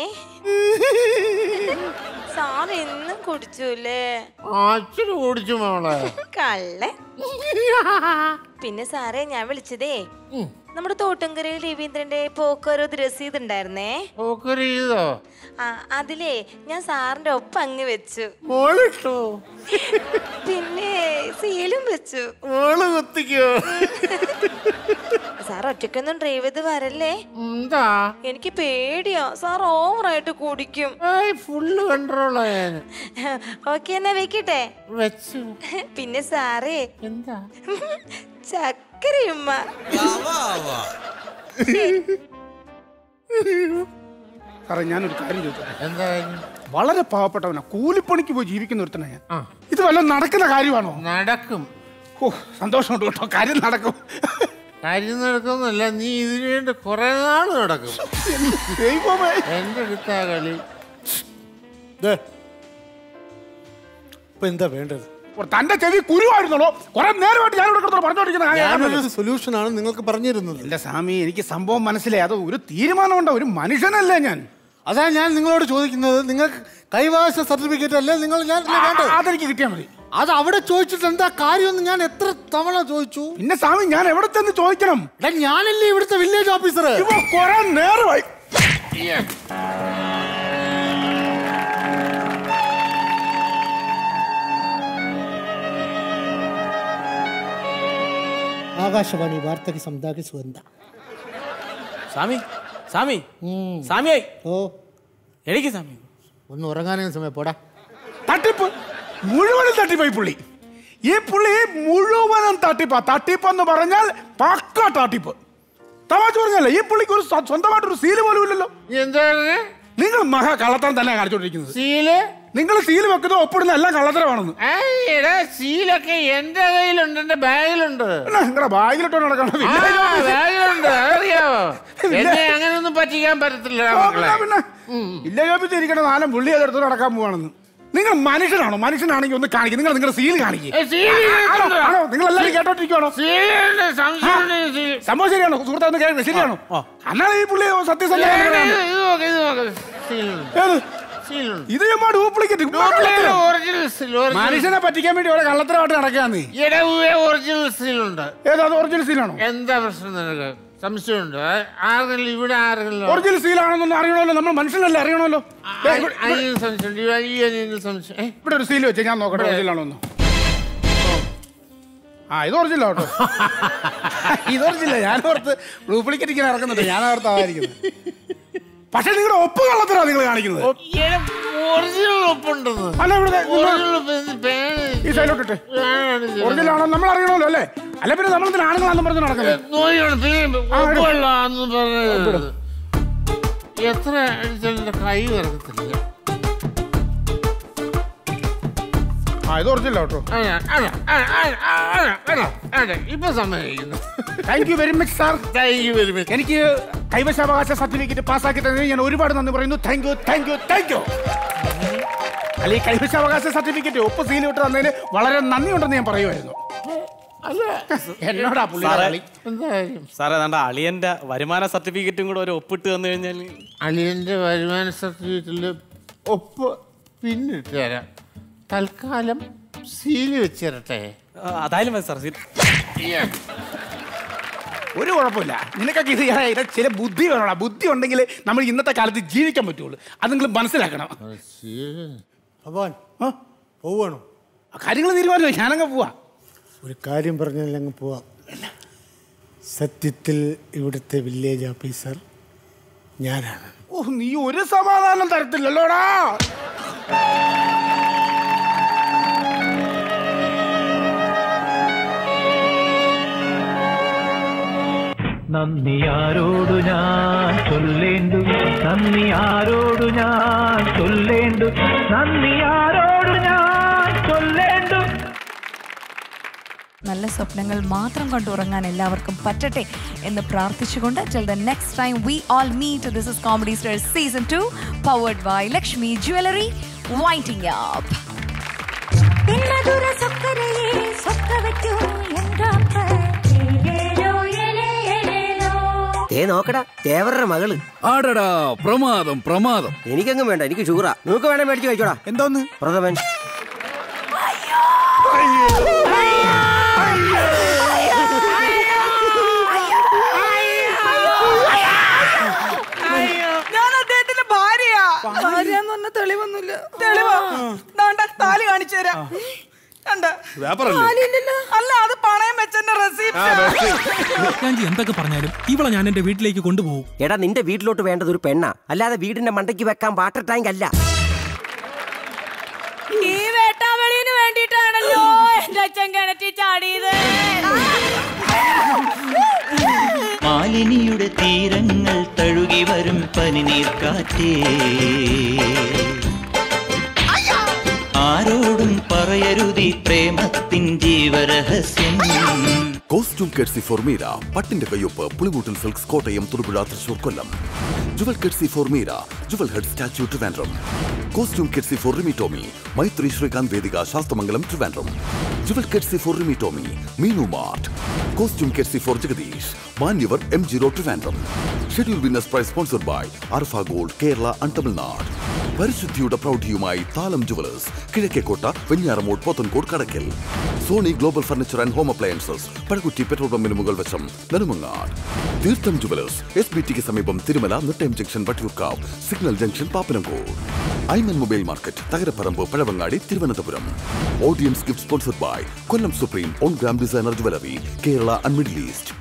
സാർ എന്നും കുടിച്ചൂലേ അച്ഛന് ഓടിച്ചു മോളെ കള്ളൻ പിന്നെ സാറേ ഞാൻ വിളിച്ചതേ നമ്മുടെ തോട്ടങ്കരയിൽ രവീന്ദ്രന്റെ പോക്കോരോ രസീത് ഉണ്ടായിരുന്നേ പോക്കൊരു ചെയ്തോ ആ അതിലേ ഞാൻ സാറിന്റെ ഒപ്പം അങ്ങ് വെച്ചു മോളിട്ടോ പിന്നെ സീലും വെച്ചു മോള് കുത്തിക്കോ സാർ ഒറ്റയ്ക്കൊന്നും ഡ്രൈവ് ചെയ്ത് വരല്ലേ എന്താ എനിക്ക് പേടിയാ സാർ ഓവറായിട്ട് കുടിക്കും ഫുള്ള് കൺട്രോളാ ഞാൻ ഓക്കെ എന്നാ വെക്കട്ടെ വെച്ചു പിന്നെ സാറേ എന്താ ചക്കരയുമ്മ സാറേ ഞാനൊരു കാര്യം ചോദിച്ചോട്ടെ എന്താ വളരെ പാവപ്പെട്ടവനാ കൂലിപ്പണിക്ക് പോയി ജീവിക്കുന്ന ഒരുത്തനാ ഞാൻ ഇത് വല്ലതും നടക്കുന്ന കാര്യമാണോ നടക്കും ഓ സന്തോഷമുണ്ട് കേട്ടോ കാര്യം നടക്കും കാര്യം നടക്കുന്നല്ല നീ ഇതിനു വേണ്ടി കുറെ നാള് നടക്കും ദൈവമേ എന്റെ അടുത്താ കളി ഇപ്പൊ എന്താ വേണ്ടത് തന്റെ ചെവി കുരുവായിരുന്നല്ലോ കുറെ നേരമായിട്ട് ഞാൻ ഇവിടെ കിടന്ന് പറഞ്ഞോണ്ടിരിക്കുന്ന ഞാനൊരു സൊല്യൂഷൻ ആണ് നിങ്ങൾക്ക് പറഞ്ഞിരുന്നത് എന്റെ സ്വാമി എനിക്ക് സംഭവം മനസ്സിലായി അത് ഒരു തീരുമാനമുണ്ട് ഒരു മനുഷ്യനല്ലേ ഞാൻ അതാ ഞാൻ നിങ്ങളോട് ചോദിക്കുന്നത് നിങ്ങൾക്ക് കൈവാശ സർട്ടിഫിക്കറ്റ് അല്ലേ നിങ്ങൾ ഞാൻ അല്ലേ വേണ്ടത് അതെനിക്ക് കിട്ടിയാൽ മതി അത് അവിടെ ചോദിച്ചിട്ട് എന്താ കാര്യമെന്ന് ഞാൻ എത്ര തവണ ചോദിച്ചു പിന്നെ സ്വാമി ഞാൻ എവിടെ ചെന്ന് ചോദിക്കണം എടാ ഞാനല്ലേ ഇവിടുത്തെ വില്ലേജ് ഓഫീസർ കുറെ നേരമായി ആകാശവാണി വാർത്തയ്ക്ക് സംതാക്കി സുഗന്ധ സ്വാമി സ്വാമി സ്വാമിയായി ഓ എനിക്ക് സ്വാമി ഒന്ന് ഉറങ്ങാനേ സമയം പോടാ തട്ടിപ്പ് മുഴുവനും തട്ടിപ്പായി പുള്ളി ഈ പുള്ളി മുഴുവനും തട്ടിപ്പാ തട്ടിപ്പ് എന്ന് പറഞ്ഞാൽ പക്ക തട്ടിപ്പ് തമാശ പറഞ്ഞല്ലേ ഈ പുള്ളിക്ക് ഒരു സ്വ- സ്വന്തമായിട്ടൊരു സീല് പോലും ഇല്ലല്ലോ എന്താ നിങ്ങൾ മഹാ കള്ളത്തരം തന്നെ കാണിച്ചോണ്ടിരിക്കുന്നത് സീല് നിങ്ങൾ സീല് വെക്കുന്ന ഒപ്പിടുന്ന എല്ലാം കള്ളത്തരമാണെന്ന് ഏയ്, എടാ സീലൊക്കെ എന്റെ കയ്യിലുണ്ട് എന്റെ ബാഗിലുണ്ട് നിങ്ങളുടെ ബാഗിലിട്ടോ നടക്കണം ആ, ബാഗിലുണ്ട് അതറിയാവോ എന്നെ അങ്ങനെയൊന്നും പറ്റിക്കാൻ പറ്റത്തില്ല മക്കളെ ഇല്ല ചോദിച്ചിരിക്കണ നാലും പുള്ളി അതെടുത്ത് നടക്കാൻ പോവാണെന്ന് നിങ്ങൾ മനുഷ്യനാണോ മനുഷ്യനാണെങ്കിൽ ഒന്ന് കാണിക്കും നിങ്ങൾ നിങ്ങളുടെ സീല് കാണിക്കും ഏ, സീല് ആണോ നിങ്ങൾ എല്ലാവരും കേട്ടോണ്ടിരിക്കുവാണോ സീലുണ്ട്, സംശയമുണ്ട് ഈ സീല്. സംഭവം ശരിയാണോ സുഹൃത്തെ ഒന്ന് കേൾക്കുന്നത് ശരിയാണോ എന്നാലും ഈ പുള്ളി സത്യസന്ധ ഇത് ഇത് നോക്ക്, ഇത് നോക്ക്. സീലുണ്ട്. സീലുണ്ട്. ഇത് ചുമ്മാ duplicate Duplicate, original seal, original. മനുഷ്യനെ പറ്റിക്കാൻ വേണ്ടി ഓരോ കള്ളത്തരമായിട്ട് നടക്കാന്ന് എടാ, ഉവ്വേ, original seal ഉണ്ട് ഏതാ ഒറിജിനൽ സീലാണോ എന്താ പ്രശ്നം നിനക്ക് സംശയമുണ്ട് ആ- ആരെങ്കിലും ഇവിടെ ആരെങ്കിലും ഒറിജിനൽ സീലാണെന്നൊന്നും അറിയണമല്ലോ നമ്മൾ മനുഷ്യനല്ലേ അറിയണമല്ലോ ദേ, ഇവിടെ- അനിയന് സംശയമുണ്ട് ഈ ഈ അനിയന് സംശയം ഏ? ഇവിടെ ഒരു സീൽ വെച്ച് ഞാൻ നോക്കട്ടെ ഒറിജിനൽ ആണോ എന്ന് ആ ഇത് ഒറിജിനൽ കേട്ടോ ഇത് ഒറിജിനൽ ഞാൻ ഓർത്ത് ഡ്യൂപ്ലിക്കേറ്റ് ഇങ്ങനെ ഇറക്കുന്നുണ്ട് ഞാൻ ഓർത്ത് അതായിരിക്കുന്നത് പക്ഷെ നിങ്ങളുടെ ഒപ്പ് കള്ളത്തരാ നിങ്ങൾ കാണിക്കുന്നത് എടാ, original ഒപ്പുണ്ടെന്ന് അല്ല ഇവിടെ ദേ, നിങ്ങൾ- Original ഒപ്പ് ഇത് പേന- ഈ സൈഡിലോട്ടിട്ട് ആണ് ഇത്. ഒറിജിനൽ ആണോ നമ്മൾ അറിയണമല്ലോ അല്ലേ അല്ല പിന്നെ നമ്മൾ ഇതിന് ആണുങ്ങളാണെന്ന് പറഞ്ഞ് നടക്കുന്നത് നോക്കിക്കോണം, പിന്നെ ആ, എടു. ഒപ്പുള്ളതാന്ന് പറഞ്ഞത്. എത്ര അടിച്ചാലും എന്റെ കൈ ഇറക്കത്തില്ല ആ ഇത് ഒറിജിനൽ കേട്ടോ അതെ, അതെ, അതെ, അതെ, അതെ, അതെ, അതെ. ഇപ്പൊ സമ്മതിക്കുന്നു thank you very much sir thank you very much എനിക്ക് കൈവശാവകാശ സർട്ടിഫിക്കറ്റ് പാസ്സാക്കി തന്നതിന് ഞാൻ ഒരുപാട് നന്ദി പറയുന്നു thank you thank you thank you അല്ല ഈ കൈവശാവകാശ സർട്ടിഫിക്കറ്റ് ഒപ്പ് സീൽ വിട്ട് തന്നതിന് വളരെ നന്ദിയുണ്ടെന്ന് ഞാൻ പറയുമായിരുന്നു എന്നോടാ പുള്ളി സാറേ, കളി സാറേ അതാണ്ട് അളിയന്റെ വരുമാന സർട്ടിഫിക്കറ്റും കൂടെ ഒരു ഒപ്പിട്ട് തന്നു കഴിഞ്ഞാൽ അലിയന്റെ വരുമാന സർട്ടിഫിക്കറ്റിൽ ഒപ്പ് പിന്നിട്ട് തരാം തൽക്കാലം സീല് വെച്ചിരട്ടെ അതായാലും മതി സാർ ഒരു കുഴപ്പമില്ല നിനക്കൊക്കെ ഇത് ചെയ്യാൻ ഇതിന് ചില ബുദ്ധി വേണോടാ ബുദ്ധി ഉണ്ടെങ്കിൽ നമ്മൾ ഇന്നത്തെ കാലത്ത് ജീവിക്കാൻ പറ്റുള്ളൂ അത് നിങ്ങൾ മനസ്സിലാക്കണം ഭഗവാൻ പോവാണോ കാര്യങ്ങൾ തീരുമാനമോ ഞാനങ്ങ് പോവാ ഒരു കാര്യം പറഞ്ഞാൽ അങ്ങ് പോവാം സത്യത്തിൽ ഇവിടുത്തെ വില്ലേജ് ഓഫീസർ ഞാനാണ് ഓ നീ ഒരു സമാധാനം തരത്തില്ലല്ലോടാ നന്ദി ആരോടു ഞാൻ ചൊല്ലേണ്ടു നന്ദി ആരോടു ഞാൻ ചൊല്ലേണ്ടു നന്ദി ആരോടു ഞാൻ ചൊല്ലേണ്ടു നല്ല സ്വപ്നങ്ങൾ മാത്രം കണ്ടുറങ്ങാൻ എല്ലാവർക്കും പറ്റട്ടെ എന്ന് പ്രാർത്ഥിച്ചുകൊണ്ട് till the next time we all meet this is comedy stars season two powered by Lakshmi jewellery waiting up தென்னதுர சொக்கரையே சொக்க வைக்கும் என்றாப்ப ஏலேலோ, ஏலே, ஏலேலோ. ഏ നോക്കടാ തേവരുടെ മകള് ആടടാ പ്രമാദം പ്രമാദം എനിക്കെങ്ങും വേണ്ട എനിക്ക് ഷുഗറാ നിങ്ങൾക്ക് വേണേ മേടിച്ച് കഴിച്ചോടാ എന്തോന്ന് പ്രഥമൻ ഞാൻ അദ്ദേഹത്തിന്റെ ഭാര്യയാ ഭാര്യ എന്ന് പറഞ്ഞ തെളിവൊന്നുമില്ല തെളിവാ ദാണ്ട താലി കാണിച്ചു തരാം കണ്ട വ്യാപാരല്ലേ? താലിയില്ലല്ലോ. അല്ല അത് പണയം വെച്ചെന്റെ റെസീപ്റ്റ് എന്തൊക്കെ പറഞ്ഞാലും ഇവളെ ഞാൻ എന്റെ വീട്ടിലേക്ക് കൊണ്ടുപോകും എടാ നിന്റെ വീട്ടിലോട്ട് വേണ്ടത് ഒരു പെണ്ണാ അല്ലാതെ വീടിന്റെ മണ്ടയ്ക്ക് വെക്കാൻ വാട്ടർ ടാങ്ക് അല്ല ഈ വേട്ടാവളിന് വേണ്ടിട്ടാണല്ലോ എന്റെ അച്ഛൻ കിണറ്റി ചാടിയത് മാലിനിയുടെ തീരങ്ങൾ തഴുകി വരും പനിനീർ കാറ്റേ ആരോടും പറയരുതി പ്രേമത്തിൻ ജീവരഹസ്യം കോസ്റ്റ്യൂം കെഡ്സി ഫോർ മീര പട്ടിന്റെ കയ്യൊപ്പ് Pulimoottil silks Kottayam Thodupuzha Thrissur Kollam jewel credits for Meera jewel head statue Trivandrum costume credits for Rimi Tomy Maithri Sreekanth Vedika Sasthamangalam Trivandrum jewel credits for Rimi Tomy Meenu mart costume credits for Jagadish Manyavar M G road Trivandrum schedule winners prize sponsored by Arfa gold Kerala and Tamil Nadu പരിശുദ്ധിയുടെ പ്രൗഢിയുമായി Thalam jewellers Kizhakkekotta Venjaramoodu Pothencode Kadakkal Sony global furniture and home appliances Pazhakutty petrol പമ്പിന് മുകൾ വശം നെടുമങ്ങാട് തീർത്ഥം jewellers S B ടിക്ക് സമീപം Thirumala Nettayam junction Vattiyoorkavu signal junction Pappanamcode Aiman mobile market Thakarapparambu Pazhavangadi Thiruvananthapuram audience gift sponsored by Kollam supreme on gram designer jewellery Kerala and middle east